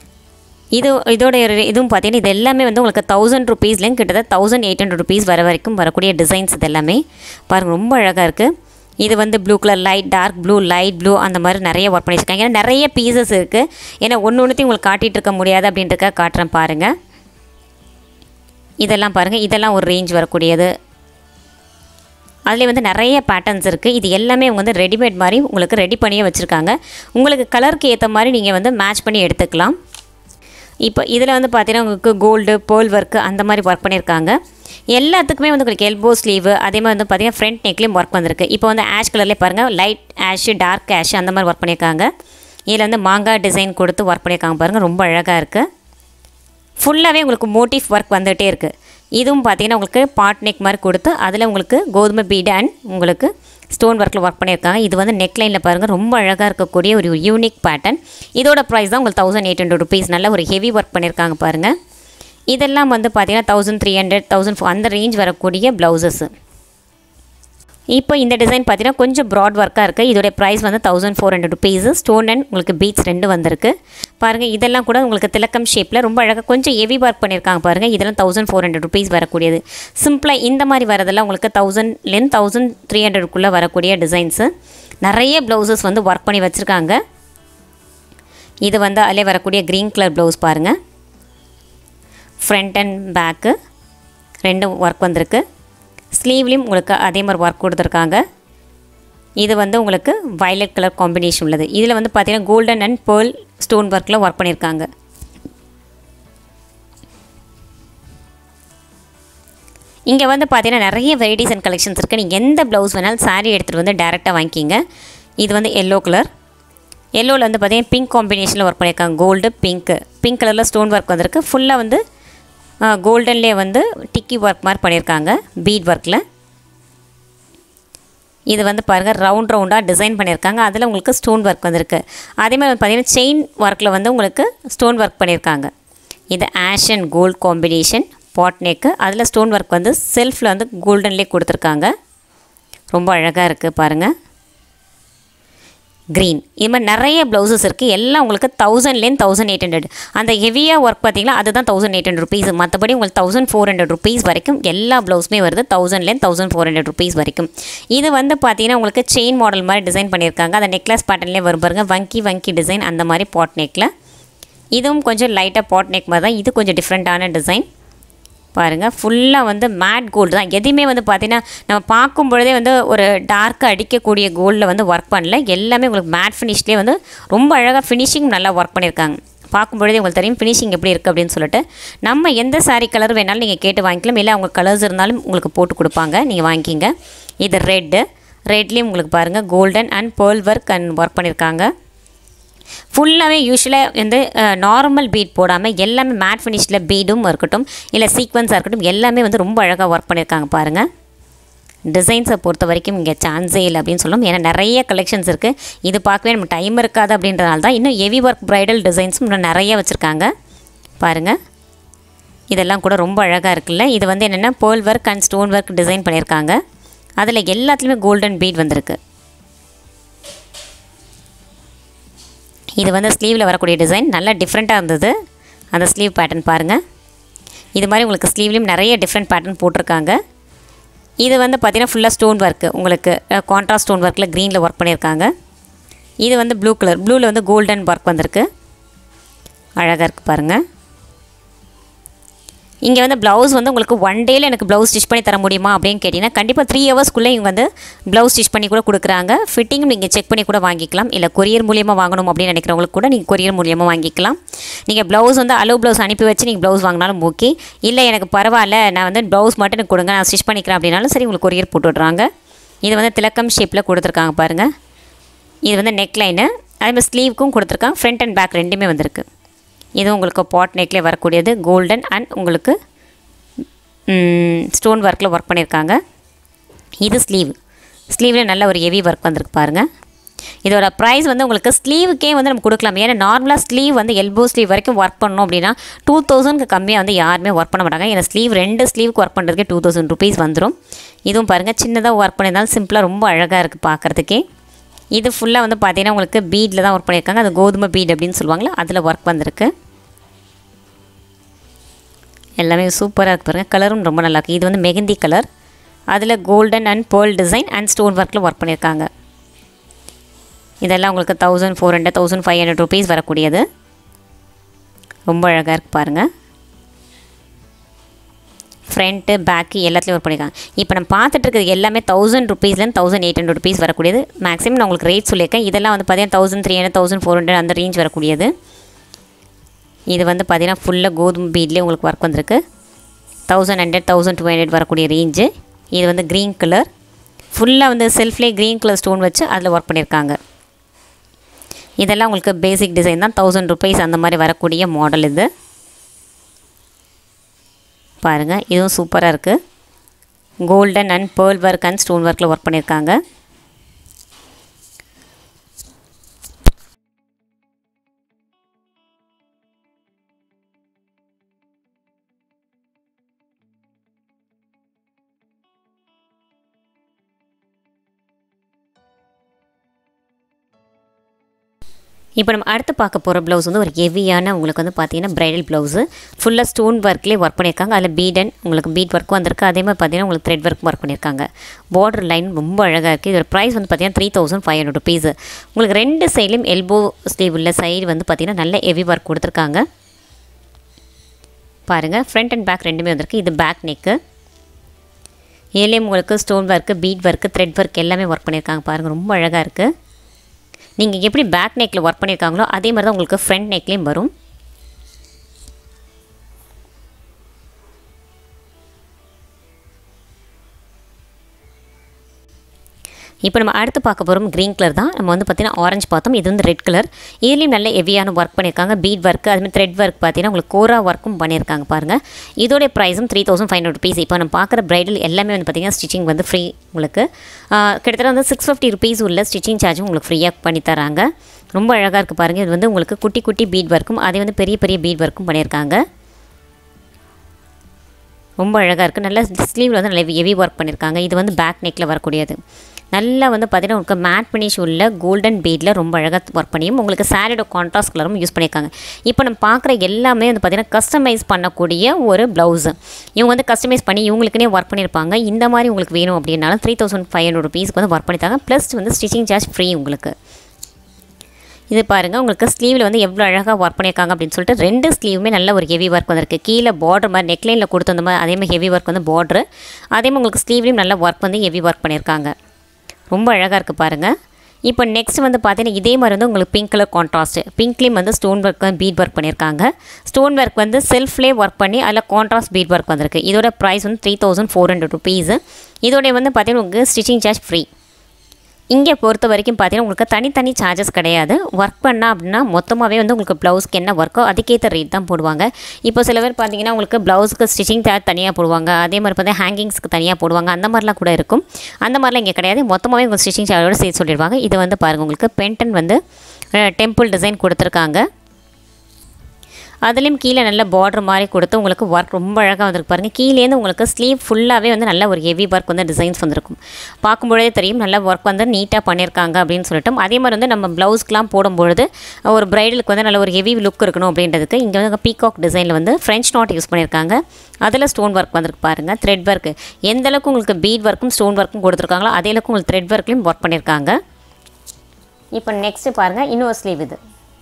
இது இதோட ஒரு இதுவும் பார்த்தீங்கன்னா இது எல்லாமே வந்து உங்களுக்கு தௌசண்ட் ருபீஸ்லேயும் கிட்டத்தட்ட தௌசண்ட் எயிட் ஹண்ட்ரட் ருபீஸ் வர வரைக்கும் வரக்கூடிய டிசைன்ஸ் இது எல்லாமே பாருங்கள் ரொம்ப அழகாக இருக்குது இது வந்து blue colour light dark blue light blue அந்த மாதிரி நிறைய ஒர்க் பண்ணி வச்சுருக்காங்க ஏன்னா நிறைய பீசஸ் இருக்குது ஏன்னா ஒன்று ஒன்றுத்தையும் உங்களுக்கு காட்டிகிட்டு இருக்க முடியாது அப்படின்றக்க காட்டுறேன் பாருங்கள் இதெல்லாம் பாருங்கள் இதெல்லாம் ஒரு ரேஞ்ச் வரக்கூடியது அதில் வந்து நிறைய பேட்டர்ன்ஸ் இருக்குது இது எல்லாமே அவங்க வந்து ரெடிமேட் மாதிரி உங்களுக்கு ரெடி பண்ணியே வச்சுருக்காங்க உங்களுக்கு கலருக்கு ஏற்ற மாதிரி நீங்கள் வந்து மேட்ச் பண்ணி எடுத்துக்கலாம் இப்போ இதில் வந்து பார்த்தீங்கன்னா உங்களுக்கு கோல்டு பேர்ல் ஒர்க்கு அந்த மாதிரி ஒர்க் பண்ணியிருக்காங்க எல்லாத்துக்குமே வந்து உங்களுக்கு எல்போ ஸ்லீவு அதே மாதிரி வந்து பார்த்தீங்கன்னா ஃப்ரண்ட் நெக்லேயும் ஒர்க் வந்திருக்கு இப்போ வந்து ஆஷ் கலர்லேயே பாருங்கள் லைட் ஆஷ் டார்க் ஆஷ் அந்த மாதிரி ஒர்க் பண்ணியிருக்காங்க இதில் வந்து மாங்காய் டிசைன் கொடுத்து ஒர்க் பண்ணியிருக்காங்க பாருங்கள் ரொம்ப அழகாக இருக்குது ஃபுல்லாகவே உங்களுக்கு மோட்டிவ் ஒர்க் வந்துகிட்டே இருக்குது இதுவும் பார்த்தீங்கன்னா உங்களுக்கு பாட் நெக் மாதிரி கொடுத்து அதில் உங்களுக்கு கோதுமை பீடு அண்ட் உங்களுக்கு ஸ்டோன் ஒர்க்கில் ஒர்க் பண்ணியிருக்காங்க இது வந்து நெக்லைனில் பாருங்கள் ரொம்ப அழகாக இருக்கக்கூடிய ஒரு யூனிக் பேட்டர்ன் இதோட ப்ரைஸ் தான் உங்களுக்கு தௌசண்ட் எயிட் ஹண்ட்ரட் ருபீஸ் நல்ல ஒரு ஹெவி ஒர்க் பண்ணியிருக்காங்க பாருங்கள் இதெல்லாம் வந்து பார்த்தீங்கன்னா தௌசண்ட் த்ரீ ஹண்ட்ரட் தௌசண்ட் அந்த ரேஞ்ச் வரக்கூடிய ப்ளவுசஸ்ஸு இப்போ இந்த டிசைன் பார்த்தீங்கன்னா கொஞ்சம் ப்ராட் ஒர்க்காக இருக்குது இதோட ப்ரைஸ் வந்து thousand four hundred rupees stone and உங்களுக்கு பீட்ஸ் ரெண்டு வந்திருக்கு பாருங்கள் இதெல்லாம் கூட உங்களுக்கு திலக்கம் ஷேப்பில் ரொம்ப அழகாக கொஞ்சம் ஹெவி ஒர்க் பண்ணியிருக்காங்க பாருங்கள் இதெல்லாம் தௌசண்ட் ஃபோர் ஹண்ட்ரட் ருபீஸ் வரக்கூடியது சிம்பிளாக இந்த மாதிரி வரதெல்லாம் உங்களுக்கு தௌசண்ட்லேருந்து தௌசண்ட் த்ரீ ஹண்ட்ரடுக்குள்ளே வரக்கூடிய டிசைன்ஸு நிறைய ப்ளவுசஸ் வந்து ஒர்க் பண்ணி வச்சுருக்காங்க இது வந்து அதிலே வரக்கூடிய க்ரீன் கலர் ப்ளவுஸ் பாருங்கள் ஃப்ரண்ட் அண்ட் பேக்கு ரெண்டும் ஒர்க் வந்திருக்கு ஸ்லீவ்லேயும் உங்களுக்கு அதே மாதிரி ஒர்க் கொடுத்துருக்காங்க இது வந்து உங்களுக்கு violet கலர் காம்பினேஷன் உள்ளது இதில் வந்து பார்த்தீங்கன்னா கோல்டன் அண்ட் பேர்ல் ஸ்டோன் ஒர்க்கில் ஒர்க் பண்ணியிருக்காங்க இங்கே வந்து பார்த்தீங்கன்னா நிறைய வெரைட்டிஸ் அண்ட் கலெக்ஷன்ஸ் இருக்குது நீங்கள் எந்த ப்ளவுஸ் வேணாலும் saree எடுத்துகிட்டு வந்து டேரெக்டாக வாங்கிக்கிங்க இது வந்து எல்லோ கலர் எல்லோவில் வந்து பார்த்தீங்கன்னா பிங்க் காம்பினேஷனில் ஒர்க் பண்ணியிருக்காங்க கோல்டு பிங்க்கு பிங்க் கலரில் ஸ்டோன் ஒர்க் வந்திருக்கு ஃபுல்லாக வந்து கோல்டன்லேயே வந்து டிக்கி ஒர்க் மாதிரி பண்ணியிருக்காங்க பீட் ஒர்க்கில் இது வந்து பாருங்கள் ரவுண்ட் ரவுண்டாக டிசைன் பண்ணியிருக்காங்க அதில் உங்களுக்கு ஸ்டோன் ஒர்க் வந்திருக்கு அதே மாதிரி வந்து பார்த்தீங்கன்னா செயின் ஒர்க்கில் வந்து உங்களுக்கு ஸ்டோன் ஒர்க் பண்ணியிருக்காங்க இது ash and gold combination boat neck அதில் ஸ்டோன் ஒர்க் வந்து செல்ஃபில் வந்து கோல்டன்லேயே கொடுத்துருக்காங்க ரொம்ப அழகாக இருக்குது பாருங்கள் க்ரீன் இது மாதிரி நிறைய ப்ளவுசஸ் இருக்குது எல்லாம் உங்களுக்கு தௌசண்ட்லேருந்து தௌசண்ட் எயிட் ஹண்ட்ரட் அந்த ஹெவியாக ஒர்க் பார்த்தீங்களா அதுதான் தௌசண்ட் எயிட் ஹண்ட்ரட் ருபீஸ் மற்றபடி உங்களுக்கு தௌசண்ட் ஃபோர் ஹண்ட்ரட் ருபீஸ் வரைக்கும் எல்லா ப்ளவுஸுமே வருது தௌசண்ட்லேருந்து தௌசண்ட் ஃபோர் ஹண்ட்ரட் ருபீஸ் வரைக்கும் இது வந்து பார்த்தீங்கன்னா உங்களுக்கு செயின் மாடல் மாதிரி டிசைன் பண்ணியிருக்காங்க அந்த நெக்லஸ் பேட்டர்ன்லேயே வரும் பாருங்க வங்கி வங்கி டிசைன் அந்த மாதிரி பாட் நெக்கில் இதுவும் கொஞ்சம் லைட்டாக பாட் நெக் மாதிரி தான் இது கொஞ்சம் டிஃப்ரெண்ட்டான டிசைன் பாருங்கள் ஃபுல்லாக வந்து மேட் கோல்டு தான் எதையுமே வந்து பார்த்திங்கன்னா நம்ம பார்க்கும் பொழுதே வந்து ஒரு டார்க்காக அடிக்கக்கூடிய கோல்டில் வந்து ஒர்க் பண்ணல எல்லாமே உங்களுக்கு மேட் ஃபினிஷ்லேயே வந்து ரொம்ப அழகாக ஃபினிஷிங் நல்லா ஒர்க் பண்ணியிருக்காங்க பார்க்கும் பொழுதே உங்களுக்கு தெரியும் ஃபினிஷிங் எப்படி இருக்குது அப்படின்னு சொல்லிட்டு நம்ம எந்த சாரீ கலர் வேணாலும் நீங்கள் கேட்டு வாங்கிக்கலாம் இல்லை அவங்க கலர்ஸ் இருந்தாலும் உங்களுக்கு போட்டு கொடுப்பாங்க நீங்கள் வாங்கிக்கிங்க இது ரெட்டு ரெட்லேயும் உங்களுக்கு பாருங்கள் golden and pearl work and work பண்ணியிருக்காங்க ஃபுல்லாகவே யூஸ்வலாக வந்து நார்மல் பீட் போடாமல் எல்லாமே மேட் ஃபினிஷில் பீடும் இருக்கட்டும் இல்லை சீக்வன்ஸாக இருக்கட்டும் எல்லாமே வந்து ரொம்ப அழகாக ஒர்க் பண்ணியிருக்காங்க பாருங்கள் டிசைன்ஸை பொறுத்த வரைக்கும் இங்கே சான்ஸே இல்லை அப்படின்னு சொல்லணும் ஏன்னா நிறைய கலெக்ஷன்ஸ் இருக்குது இது பார்க்கவே நம்ம டைம் இருக்காது அப்படின்றனால தான் இன்னும் ஹெவி ஒர்க் ப்ரைடல் டிசைன்ஸும் இன்னும் நிறைய வச்சுருக்காங்க பாருங்கள் இதெல்லாம் கூட ரொம்ப அழகாக இருக்குல்ல இது வந்து என்னென்னா pearl work and stone work design பண்ணியிருக்காங்க அதில் எல்லாத்துலேயுமே கோல்டன் பீட் வந்திருக்கு இது வந்து ஸ்லீவில் வரக்கூடிய டிசைன் நல்லா டிஃப்ரெண்ட்டாக இருந்தது அந்த ஸ்லீவ் பேட்டர்ன் பாருங்கள் இது மாதிரி உங்களுக்கு ஸ்லீவ்லேயும் நிறைய டிஃப்ரெண்ட் பேட்டர்ன் போட்டிருக்காங்க இது வந்து பார்த்திங்கன்னா ஃபுல்லாக ஸ்டோன் ஒர்க்கு உங்களுக்கு கான்ட்ராஸ்ட் ஸ்டோன் ஒர்க்கில் க்ரீனில் ஒர்க் பண்ணியிருக்காங்க இது வந்து ப்ளூ கலர் ப்ளூவில் வந்து கோல்டன் ஒர்க் வந்திருக்கு அழகாக இருக்குது பாருங்கள் இங்கே வந்து ப்ளவுஸ் வந்து உங்களுக்கு ஒன் டேயில் எனக்கு ப்ளவுஸ் ஸ்டிச் பண்ணி தர முடியுமா அப்படின்னு கேட்டிங்கன்னா கண்டிப்பாக த்ரீ ஹவர்ஸ்க்குள்ளே இவங்க வந்து ப்ளவுஸ் ஸ்டிச் பண்ணி கூட கொடுக்குறாங்க ஃபிட்டிங்கும் நீங்கள் செக் பண்ணி கூட வாங்கிக்கலாம் இல்லை கொரியர் மூலியமாக வாங்கணும் அப்படின்னு நினைக்கிறவங்களுக்கு கூட நீங்கள் கொரியர் மூலியமாக வாங்கிக்கலாம் நீங்கள் ப்ளவுஸ் வந்து அலோ ப்ளவுஸ் அனுப்பி வச்சு நீங்கள் ப்ளவுஸ் வாங்கினாலும் ஓகே இல்லை எனக்கு பரவாயில்ல நான் வந்து ப்ளவுஸ் மட்டும் எனக்கு கொடுங்க நான் ஸ்டிச் பண்ணிக்கிறேன் அப்படின்னாலும் சரி உங்களுக்கு கொரியர் போட்டு விட்றாங்க இது வந்து திலக்கம் ஷேப்பில் கொடுத்துருக்காங்க பாருங்கள் இது வந்து நெக் லைனு அதேமாதிரி ஸ்லீவுக்கும் கொடுத்துருக்காங்க ஃப்ரண்ட் அண்ட் பேக் ரெண்டுமே வந்திருக்கு இது உங்களுக்கு பாட் நெக்லேயே வரக்கூடியது கோல்டன் அண்ட் உங்களுக்கு ஸ்டோன் ஒர்க்கில் ஒர்க் பண்ணியிருக்காங்க இது ஸ்லீவ் ஸ்லீவில் நல்ல ஒரு ஹெவி ஒர்க் வந்திருக்கு பாருங்கள் இதோட ப்ரைஸ் வந்து உங்களுக்கு ஸ்லீவுக்கே வந்து நம்ம கொடுக்கலாம் ஏன்னா நார்மலாக ஸ்லீவ் வந்து எல்போ ஸ்லீவ் வரைக்கும் ஒர்க் பண்ணணும் அப்படின்னா டூ தௌசண்ட்க்கு கம்மியாக வந்து யாருமே ஒர்க் பண்ண மாட்டாங்க ஏன்னா ஸ்லீவ் ரெண்டு ஸ்லீவுக்கு ஒர்க் பண்ணுறதுக்கே டூ தௌசண்ட் ருபீஸ் வந்துடும் இதுவும் பாருங்கள் சின்னதாக ஒர்க் பண்ணியிருந்தாலும் சிம்பிளாக ரொம்ப அழகாக இருக்குது பார்க்குறதுக்கே இது ஃபுல்லாக வந்து பார்த்தீங்கன்னா உங்களுக்கு பீடில் தான் ஒர்க் பண்ணியிருக்காங்க அது கோதுமை பீட் அப்படின்னு சொல்லுவாங்களே அதில் ஒர்க் வந்திருக்கு எல்லாமே சூப்பராக இருக்கு பாருங்கள் கலரும் ரொம்ப நல்லா இருக்குது இது வந்து மெஹந்தி கலர் அதில் golden and pearl design and stone ஒர்க்கில் ஒர்க் பண்ணியிருக்காங்க இதெல்லாம் உங்களுக்கு thousand four hundred thousand five hundred rupees வரக்கூடியது ரொம்ப அழகாக இருக்குது பாருங்கள் ஃப்ரண்ட்டு பேக்கு எல்லாத்துலேயும் ஒர்க் பண்ணியிருக்காங்க இப்போ நம்ம பார்த்துட்டு இருக்கிறது எல்லாமே தௌசண்ட் ருபீஸ்லேருந்து தௌசண்ட் எயிட் ஹண்ட்ரட் ருபீஸ் வரக்கூடியது மேக்ஸிமம் நான் உங்களுக்கு ரேட் சொல்லியிருக்கேன் இதெல்லாம் வந்து பார்த்தீங்கன்னா thousand three hundred thousand four hundred அந்த ரேஞ்ச் வரக்கூடியது இது வந்து பார்த்தீங்கன்னா ஃபுல்லாக கோதுமை பீட்லேயே உங்களுக்கு ஒர்க் வந்திருக்கு thousand hundred thousand two hundred வரக்கூடிய ரேஞ்சு இது வந்து க்ரீன் கலர் ஃபுல்லாக வந்து செல்ஃப்லேயே க்ரீன் கலர் ஸ்டோன் வச்சு அதில் ஒர்க் பண்ணியிருக்காங்க இதெல்லாம் உங்களுக்கு பேசிக் டிசைன் தான் தௌசண்ட் ருபீஸ் அந்த மாதிரி வரக்கூடிய மாடல் இது பாருங்கள் இதுவும் சூப்பராக இருக்குது golden and pearl work and stone ஒர்க்கில் ஒர்க் பண்ணியிருக்காங்க இப்போ நம்ம அடுத்து பார்க்க போகிற ப்ளவுஸ் வந்து ஒரு ஹெவியான உங்களுக்கு வந்து பார்த்தீங்கன்னா ப்ரைடல் ப்ளவுஸு ஃபுல்லாக ஸ்டோன் ஒர்க்லேயே ஒர்க் பண்ணியிருக்காங்க அதில் பீடன் உங்களுக்கு பீட் ஒர்க்கும் வந்திருக்கு அதே மாதிரி பார்த்தீங்கன்னா உங்களுக்கு த்ரெட் ஒர்க் ஒர்க் பண்ணியிருக்காங்க பார்டர் லைன் ரொம்ப அழகாக இருக்குது இதோட ப்ரைஸ் வந்து பார்த்தீங்கன்னா three thousand five hundred rupees உங்களுக்கு ரெண்டு சைட்லையும் எல்போ ஸ்லீவ் உள்ள சைடு வந்து பார்த்தீங்கன்னா நல்ல ஹெவி ஒர்க் கொடுத்துருக்காங்க பாருங்கள் ஃப்ரண்ட் அண்ட் பேக் ரெண்டுமே வந்திருக்கு இது பேக் நெக்கு இதுலேயும் உங்களுக்கு stone work bead work thread work எல்லாமே ஒர்க் பண்ணியிருக்காங்க பாருங்கள் ரொம்ப அழகாக இருக்குது நீங்கள் எப்படி பேக் நெக்கில் ஒர்க் பண்ணியிருக்காங்களோ அதே மாதிரி தான் உங்களுக்கு ஃப்ரண்ட் நெக்லேயும் வரும் இப்போ நம்ம அடுத்து பார்க்க போகிறோம் க்ரீன் கலர் தான் நம்ம வந்து பார்த்தீங்கன்னா ஆரஞ்சு பார்த்தோம் இது வந்து ரெட் கலர் இதுலேயும் நல்ல ஹெவியான ஒர்க் பண்ணியிருக்காங்க பீட் ஒர்க் அதுமாதிரி த்ரெட் ஒர்க் பார்த்தீங்கன்னா உங்களுக்கு கோரா ஒர்க்கும் பண்ணியிருக்காங்க பாருங்கள் இதோடைய ப்ரைஸும் three thousand five hundred rupees இப்போ நம்ம பார்க்குற ப்ரைடல் எல்லாமே வந்து பார்த்தீங்கன்னா ஸ்டிச்சிங் வந்து ஃப்ரீ உங்களுக்கு ஆஹ் கிட்டத்தட்ட வந்து சிக்ஸ் ஃபிஃப்டி ருபீஸ் உள்ள ஸ்டிச்சிங் சார்ஜும் உங்களுக்கு ஃப்ரீயாக பண்ணி தராங்க ரொம்ப அழகாக இருக்குது பாருங்கள் இது வந்து உங்களுக்கு குட்டி குட்டி பீட் ஒர்க்கும் அதே வந்து பெரிய பெரிய பீட் ஒர்க்கும் பண்ணியிருக்காங்க ரொம்ப அழகாக இருக்குது நல்ல ஸ்லீவில் வந்து நல்ல ஹெவி ஒர்க் பண்ணியிருக்காங்க இது வந்து பேக் நெக்கில் வரக்கூடியது நல்லா வந்து பார்த்தீங்கன்னா உங்களுக்கு மேட் ஃபினிஷ் உள்ள கோல்டன் பீடில் ரொம்ப அழகாக ஒர்க் பண்ணியும் உங்களுக்கு சாரியோட கான்ட்ராஸ்ட் கலரும் யூஸ் பண்ணியிருக்காங்க இப்போ நம்ம பார்க்குற எல்லாமே வந்து பார்த்தீங்கன்னா கஸ்டமைஸ் பண்ணக்கூடிய ஒரு ப்ளவுஸு இவங்க வந்து கஸ்டமைஸ் பண்ணி இவங்களுக்குனே ஒர்க் பண்ணியிருப்பாங்க இந்த மாதிரி உங்களுக்கு வேணும் அப்படின்னாலும் த்ரீ தௌசண்ட் ஃபைவ் ஹண்ட்ரட் ருபீஸ்க்கு வந்து ஒர்க் பண்ணித்தாங்க ப்ளஸ் வந்து ஸ்டிச்சிங் சார்ஜ் ஃப்ரீ உங்களுக்கு இது பாருங்கள் உங்களுக்கு ஸ்லீவில் வந்து எவ்வளோ அழகாக ஒர்க் பண்ணியிருக்காங்க அப்படின்னு சொல்லிட்டு ரெண்டு ஸ்லீவுமே நல்ல ஒரு ஹெவி ஒர்க் வந்திருக்கு கீழே பார்டர் மாதிரி நெக்லைனில் கொடுத்த அந்த மாதிரி அதே மாதிரி ஹெவி ஒர்க் வந்து பார்ட்ரு அதே மாதிரி உங்களுக்கு ஸ்லீவ்லேயும் நல்ல ஒர்க் வந்து ஹெவி ஒர்க் பண்ணியிருக்காங்க ரொம்ப அழகாக இருக்குது பாருங்கள் இப்போ நெக்ஸ்ட் வந்து பார்த்தீங்கன்னா இதே மாதிரி வந்து உங்களுக்கு பிங்க் கலர் கான்ட்ராஸ்ட் பிங்க்லேயும் வந்து ஸ்டோன் ஒர்க் பீட் ஒர்க் பண்ணியிருக்காங்க ஸ்டோன் ஒர்க் வந்து செல்ஃப்லேயே ஒர்க் பண்ணி அதில் கான்ட்ராஸ்ட் பீட் ஒர்க் வந்திருக்கு இதோட ப்ரைஸ் வந்து three thousand four hundred rupees இதோடைய வந்து பார்த்தீங்கன்னா உங்களுக்கு ஸ்டிச்சிங் சார்ஜ் ஃப்ரீ இங்கே பொறுத்த வரைக்கும் பார்த்தீங்கன்னா உங்களுக்கு தனித்தனி சார்ஜஸ் கிடையாது ஒர்க் பண்ணால் அப்படின்னா மொத்தமாகவே வந்து உங்களுக்கு ப்ளவுஸ்க்கு என்ன ஒர்க்கோ அதுக்கேற்ற ரேட் தான் போடுவாங்க இப்போ சில பேர் பார்த்தீங்கன்னா உங்களுக்கு ப்ளவுஸுக்கு ஸ்டிச்சிங் சார்ஜ் தனியாக போடுவாங்க அதே மாதிரி பார்த்தீங்கன்னா ஹேங்கிங்ஸ்க்கு தனியாக போடுவாங்க அந்த மாதிரிலாம் கூட இருக்கும் அந்த மாதிரிலாம் இங்கே கிடையாது மொத்தமாகவே உங்களுக்கு ஸ்டிச்சிங் சார்ஜோட சேர்த்து சொல்லிடுவாங்க இது வந்து பாருங்கள் உங்களுக்கு பென்டன் வந்து டெம்பிள் டிசைன் கொடுத்துருக்காங்க அதுலேயும் கீழே நல்ல பார்டர் மாதிரி கொடுத்து உங்களுக்கு ஒர்க் ரொம்ப அழகாக வந்திருக்கு பாருங்கள் கீழேருந்து உங்களுக்கு ஸ்லீவ் ஃபுல்லாகவே வந்து நல்ல ஒரு ஹெவி ஒர்க் வந்து டிசைன்ஸ் வந்திருக்கும் பார்க்கும்பொழுதே தெரியும் நல்ல ஒர்க் வந்து நீட்டாக பண்ணியிருக்காங்க அப்படின்னு சொல்லிட்டு அதே மாதிரி வந்து நம்ம ப்ளவுஸ்க்கெலாம் போடும்பொழுது ஒரு ப்ரைடலுக்கு வந்து நல்ல ஒரு ஹெவி லுக் இருக்கணும் அப்படின்றதுக்கு இங்கே வந்து பீகாக் டிசைனில் வந்து ஃப்ரெஞ்ச் நாட் யூஸ் பண்ணியிருக்காங்க அதில் ஸ்டோன் ஒர்க் வந்திருக்கு பாருங்கள் த்ரெட் ஒர்க் எந்த அளவுக்கு உங்களுக்கு பீட் ஒர்க்கும் ஸ்டோன் ஒர்க்கும் கொடுத்துருக்காங்களோ அதே அளவுக்கு உங்களுக்கு த்ரெட் ஒர்க்லையும் ஒர்க் பண்ணியிருக்காங்க இப்போ நெக்ஸ்ட்டு பாருங்கள் இன்னொரு ஸ்லீவ் இது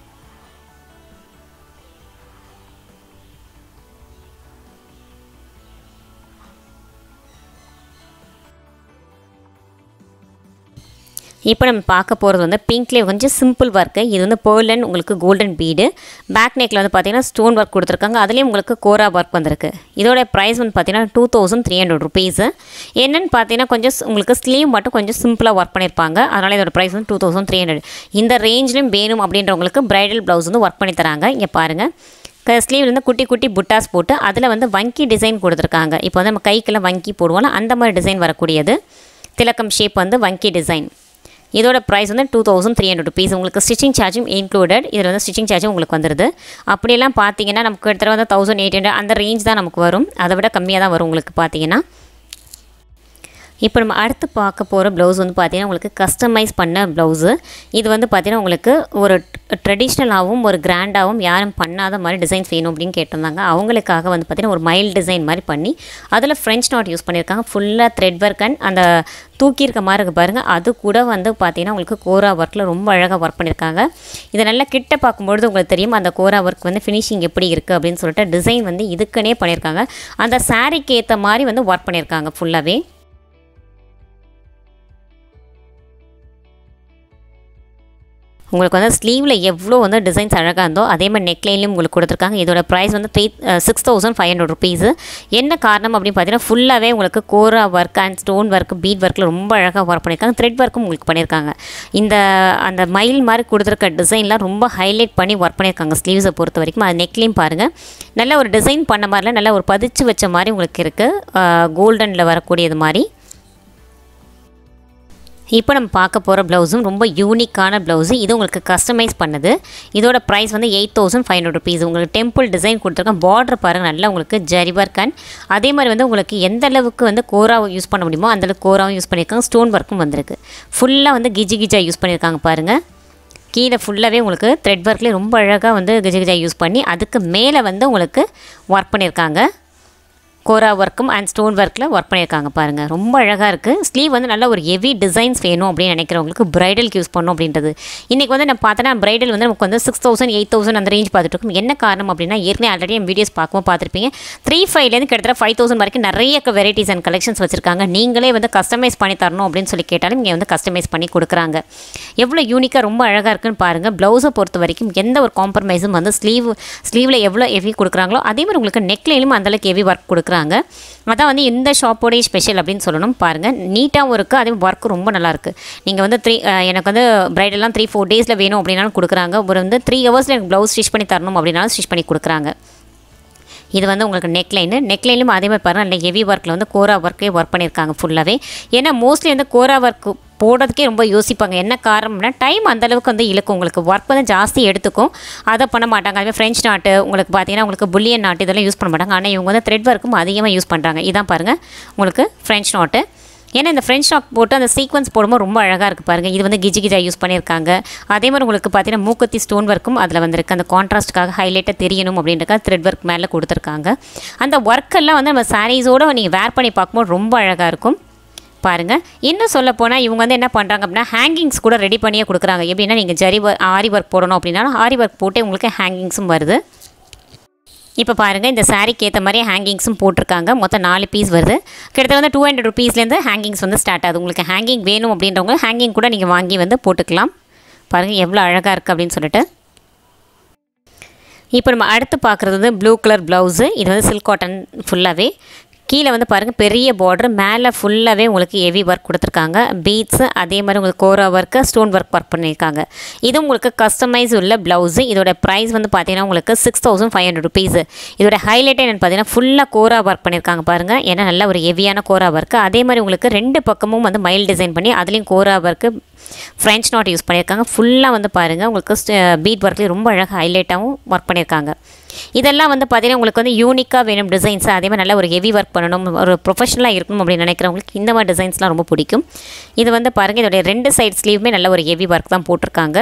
இப்போ நம்ம பார்க்க போகிறது வந்து பிங்க்லேயே கொஞ்சம் சிம்பிள் ஒர்க்கு இது வந்து பேர்லன் உங்களுக்கு கோல்டன் பீடு பேக் நெக்கில் வந்து பார்த்தீங்கன்னா ஸ்டோன் ஒர்க் கொடுத்துருக்காங்க அதுலேயும் உங்களுக்கு கோரா ஒர்க் வந்திருக்கு இதோட ப்ரைஸ் வந்து பார்த்தீங்கன்னா two thousand three hundred rupees என்னென்னு பார்த்தீங்கன்னா கொஞ்சம் ஸ்- உங்களுக்கு ஸ்லீவ் மட்டும் கொஞ்சம் சிம்பிளாக ஒர்க் பண்ணியிருப்பாங்க அதனால் இதோட ப்ரைஸ் வந்து டூ தௌசண்ட் த்ரீ ஹண்ட்ரட் இந்த ரேஞ்சிலும் வேணும் அப்படின்றவங்களுக்கு பிரைடல் ப்ளவுஸ் வந்து ஒர்க் பண்ணி தராங்க இங்கே பாருங்கள் ஸ்லீவ் வந்து குட்டி குட்டி புட்டாஸ் போட்டு அதில் வந்து வங்கி டிசைன் கொடுத்துருக்காங்க இப்போ வந்து நம்ம கைக்கெல்லாம் வங்கி போடுவோம்ல அந்த மாதிரி டிசைன் வரக்கூடியது திலக்கம் ஷேப் வந்து வங்கி டிசைன் இதோட ப்ரைஸ் வந்து two thousand three hundred rupees உங்களுக்கு ஸ்டிச்சிங் சார்ஜும் இன்க்ளூடட் இதில் வந்து ஸ்டிச்சிங் சார்ஜும் உங்களுக்கு வந்துடுது அப்படியெல்லாம் பார்த்தீங்கன்னா நமக்கு கிட்டத்தட்ட வந்து தௌசண்ட் எயிட் ஹண்ட்ரட் அந்த ரேஞ்ச் தான் நமக்கு வரும் அதை விட கம்மியாக தான் வரும் உங்களுக்கு பார்த்தீங்கன்னா இப்போ நம்ம அடுத்து பார்க்க போகிற ப்ளவுஸ் வந்து பார்த்தீங்கன்னா உங்களுக்கு கஸ்டமைஸ் பண்ண ப்ளவுஸு இது வந்து பார்த்தீங்கன்னா உங்களுக்கு ஒரு ட்ரெடிஷ்னலாகவும் ஒரு கிராண்டாகவும் யாரும் பண்ணாத மாதிரி டிசைன்ஸ் வேணும் அப்படின்னு கேட்டிருந்தாங்க அவங்களுக்காக வந்து பார்த்தீங்கன்னா ஒரு மைல் டிசைன் மாதிரி பண்ணி அதில் ஃப்ரெஞ்ச் நாட் யூஸ் பண்ணியிருக்காங்க ஃபுல்லாக த்ரெட் ஒர்க் அண்ட் அந்த தூக்கியிருக்க மாதிரி இருக்கு பாருங்கள் அது கூட வந்து பார்த்தீங்கன்னா உங்களுக்கு கோரா ஒர்க்கில் ரொம்ப அழகாக ஒர்க் பண்ணியிருக்காங்க இதை நல்லா கிட்ட பார்க்கும்பொழுது உங்களுக்கு தெரியும் அந்த கோரா ஒர்க் வந்து ஃபினிஷிங் எப்படி இருக்குது அப்படின்னு சொல்லிட்டு டிசைன் வந்து இதுக்குன்னே பண்ணியிருக்காங்க அந்த சாரீக்கு ஏற்ற மாதிரி வந்து ஒர்க் பண்ணியிருக்காங்க ஃபுல்லாகவே உங்களுக்கு வந்து ஸ்லீவில் எவ்வளோ வந்து டிசைன்ஸ் அழகாக இருந்தோ அதே மாதிரி நெக்லைன்லையும் உங்களுக்கு கொடுத்துருக்காங்க இதோட ப்ரைஸ் வந்து three six thousand five hundred rupees என்ன காரணம் அப்படின்னு பார்த்தீங்கன்னா ஃபுல்லாகவே உங்களுக்கு கோரா work and stone work bead ஒர்க்கில் ரொம்ப அழகாக ஒர்க் பண்ணியிருக்காங்க த்ரெட் ஒர்க்கும் உங்களுக்கு பண்ணியிருக்காங்க இந்த அந்த மயில் மாதிரி கொடுத்துருக்க டிசைன்லாம் ரொம்ப ஹைலைட் பண்ணி ஒர்க் பண்ணியிருக்காங்க ஸ்லீவ்ஸை பொறுத்த வரைக்கும் அது நெக்லையும் பாருங்கள் நல்ல ஒரு டிசைன் பண்ண மாதிரிலாம் நல்ல ஒரு பதிச்சு வச்ச மாதிரி உங்களுக்கு இருக்குது கோல்டனில் வரக்கூடியது மாதிரி இப்போ நம்ம பார்க்க போகிற ப்ளவுஸும் ரொம்ப யூனிக்கான ப்ளவுஸு இது உங்களுக்கு கஸ்டமைஸ் பண்ணது இதோட ப்ரைஸ் வந்து eight thousand five hundred rupees உங்களுக்கு டெம்பிள் டிசைன் கொடுத்துருக்கேன் பார்டர் பாருங்கள் நல்லா உங்களுக்கு ஜரி ஒர்க் அண்ட் அதே மாதிரி வந்து உங்களுக்கு எந்த அளவுக்கு வந்து கோராவை யூஸ் பண்ண முடியுமோ அந்த அளவுக்கு கோராவும் யூஸ் பண்ணியிருக்காங்க ஸ்டோன் ஒர்க்கும் வந்திருக்கு ஃபுல்லாக வந்து கிஜி கிஜா யூஸ் பண்ணியிருக்காங்க பாருங்கள் கீழே ஃபுல்லாகவே உங்களுக்கு த்ரெட் ஒர்க்லேயே ரொம்ப அழகாக வந்து கிஜி கிஜா யூஸ் பண்ணி அதுக்கு மேலே வந்து உங்களுக்கு ஒர்க் பண்ணியிருக்காங்க கோரா ஒர்க்கும் அண்ட் ஸ்டோன் ஒர்க்கில் ஒர்க் பண்ணியிருக்காங்க பாருங்கள் ரொம்ப அழகாக இருக்குது ஸ்லீவ் வந்து நல்ல ஒரு ஹெவி டிசைன்ஸ் வேணும் அப்படின்னு நினைக்கிறவங்களுக்கு பிரைடலுக்கு யூஸ் பண்ணணும் அப்படின்றது இன்றைக்கி வந்து நான் பார்த்தோன்னா பிரைடல் வந்து நமக்கு வந்து சிக்ஸ் தௌசண்ட் எயிட் தௌசண்ட் அந்த ரேஞ்ச் பார்த்துட்டு இருக்கோம் என்ன காரணம் அப்படின்னா ஏற்கனவே ஆல்ரெடி என் வீடியோஸ் பார்க்கவும் பார்த்துருப்பீங்க த்ரீ ஃபைவ்லேருந்து கிட்டத்தட்ட ஃபைவ் தௌசண்ட் வரைக்கும் நிறைய வெரைட்டிஸ் அண்ட் கலெக்ஷன்ஸ் வச்சுருக்காங்க நீங்களே வந்து கஸ்டமைஸ் பண்ணி தரணும் அப்படின்னு சொல்லி கேட்டாலும் இங்கே வந்து கஸ்டமைஸ் பண்ணி கொடுக்குறாங்க எவ்வளோ யூனிக்காக ரொம்ப அழகாக இருக்குன்னு பாருங்கள் ப்ளவுஸை பொறுத்த வரைக்கும் எந்த ஒரு காம்ப்ரமைஸும் வந்து ஸ்லீவ் ஸ்லீவில் எவ்வளோ ஹெவி கொடுக்குறாங்களோ அதே மாதிரி உங்களுக்கு நெக்லைனும் அந்தளவுக்கு ஹெவி ஒர்க் கொடுக்குறாங்க கொடுக்குறாங்க அதான் வந்து இந்த ஷாப்போடைய ஸ்பெஷல் அப்படின்னு சொல்லணும் பாருங்கள் நீட்டாகவும் இருக்குது அதே ஒர்க் ரொம்ப நல்லாயிருக்கு நீங்கள் வந்து த்ரீ எனக்கு வந்து பிரைடெல்லாம் த்ரீ ஃபோர் டேஸில் வேணும் அப்படின்னாலும் கொடுக்குறாங்க ஒரு வந்து த்ரீ ஹவர்ஸில் எனக்கு ப்ளவுஸ் ஸ்டிச் பண்ணி தரணும் அப்படின்னாலும் ஸ்டிச் பண்ணி கொடுக்குறாங்க இது வந்து உங்களுக்கு நெக்லைனு நெக்லைன்லையும் அதே மாதிரி பாருங்கள் நல்ல ஹெவி ஒர்க்கில் வந்து கோரா ஒர்க்கே ஒர்க் பண்ணியிருக்காங்க ஃபுல்லாகவே ஏன்னா மோஸ்ட்லி வந்து கோரா ஒர்க் போடுறதுக்கே ரொம்ப யோசிப்பாங்க என்ன காரணம்னா டைம் அந்தளவுக்கு வந்து இழுக்கும் உங்களுக்கு ஒர்க் வந்து ஜாஸ்தி எடுத்துக்கும் அதை பண்ண மாட்டாங்க அதுமாதிரி ஃப்ரெஞ்ச் நாட்டு உங்களுக்கு பார்த்தீங்கன்னா உங்களுக்கு புல்லியன் நாட்டு இதெல்லாம் யூஸ் பண்ண மாட்டாங்க ஆனால் இவங்க வந்து த்ரெட் ஒர்க்கும் அதிகமாக யூஸ் பண்ணுறாங்க இதான் பாருங்கள் உங்களுக்கு ஃப்ரெஞ்ச் நாட்டு ஏன்னா இந்த ஃப்ரெஞ்ச் நாட் போட்டு அந்த சீக்வன்ஸ் போடும்போது ரொம்ப அழகாக இருக்குது பாருங்கள் இது வந்து கிஜி கிஜா யூஸ் பண்ணியிருக்காங்க அதே மாதிரி உங்களுக்கு பார்த்தீங்கன்னா மூக்கத்தி ஸ்டோன் ஒர்க்கும் அதில் வந்திருக்கு அந்த கான்ட்ராஸ்ட்டுக்காக ஹைலைட்டாக தெரியணும் அப்படின்றக்காக த்ரெட் ஒர்க் மேலே கொடுத்துருக்காங்க அந்த ஒர்க்கெல்லாம் வந்து நம்ம சாரீஸோடு நீங்கள் வேர் பண்ணி பார்க்கும்போது ரொம்ப அழகாக இருக்கும் பாருங்கள் இன்னும் சொல்ல போனால் இவங்க வந்து என்ன பண்ணுறாங்க அப்படின்னா ஹேங்கிங்ஸ் கூட ரெடி பண்ணியே கொடுக்குறாங்க எப்படின்னா நீங்கள் ஜரி ஒர்க் ஆரி ஒர்க் போடணும் அப்படின்னாலும் ஆரி ஒர்க் போட்டே உங்களுக்கு ஹேங்கிங்ஸும் வருது இப்போ பாருங்கள் இந்த சாரீக்கு ஏற்ற மாதிரி ஹேங்கிங்ஸும் போட்டிருக்காங்க மொத்தம் நாலு பீஸ் வருது கிட்டத்தட்ட வந்து டூ ஹண்ட்ரட் ருபீஸ்லேருந்து ஹேங்கிங்ஸ் வந்து ஸ்டார்ட் ஆகுது உங்களுக்கு ஹேங்கிங் வேணும் அப்படின்றவங்க ஹேங்கிங் கூட நீங்கள் வாங்கி வந்து போட்டுக்கலாம் பாருங்கள் எவ்வளோ அழகாக இருக்குது அப்படின்னு சொல்லிட்டு இப்போ நம்ம அடுத்து பார்க்குறது வந்து ப்ளூ கலர் ப்ளவுஸு இது வந்து சில்க் காட்டன் ஃபுல்லாகவே கீழே வந்து பாருங்கள் பெரிய பார்டர் மேலே ஃபுல்லாகவே உங்களுக்கு ஹெவி ஒர்க் கொடுத்துருக்காங்க பீட்ஸு அதே மாதிரி உங்களுக்கு கோரா ஒர்க்கு ஸ்டோன் ஒர்க் ஒர்க் பண்ணியிருக்காங்க இது உங்களுக்கு கஸ்டமைஸ் உள்ள ப்ளவுஸு இதோட ப்ரைஸ் வந்து பார்த்தீங்கன்னா உங்களுக்கு six thousand five hundred rupees இதோட ஹைலைட் என்னென்னு பார்த்தீங்கன்னா ஃபுல்லாக கோரா ஒர்க் பண்ணியிருக்காங்க பாருங்கள் ஏன்னா நல்ல ஒரு ஹெவியான கோரா ஒர்க்கு அதே மாதிரி உங்களுக்கு ரெண்டு பக்கமும் வந்து மயில் டிசைன் பண்ணி அதுலேயும் கோரா ஒர்க்கு ஃப்ரெஞ்ச் நாட் யூஸ் பண்ணியிருக்காங்க ஃபுல்லாக வந்து பாருங்கள் உங்களுக்கு பீட் ஒர்க்லேயும் ரொம்ப அழகாக ஹைலைட்டாகவும் ஒர்க் பண்ணியிருக்காங்க இதெல்லாம் வந்து பார்த்தீங்கன்னா உங்களுக்கு வந்து யூனிக்காக வேணும் டிசைன்ஸ் அதே மாதிரி நல்ல ஒரு ஹெவி ஒர்க் பண்ணணும் ஒரு ப்ரொஃபஷனலாக இருக்கணும் அப்படின்னு நினைக்கிறவங்களுக்கு இந்த மாதிரி டிசைன்ஸ்லாம் ரொம்ப பிடிக்கும் இது வந்து பாருங்கள் இதோடைய ரெண்டு சைட் ஸ்லீவுமே நல்ல ஒரு ஹெவி ஒர்க் தான் போட்டிருக்காங்க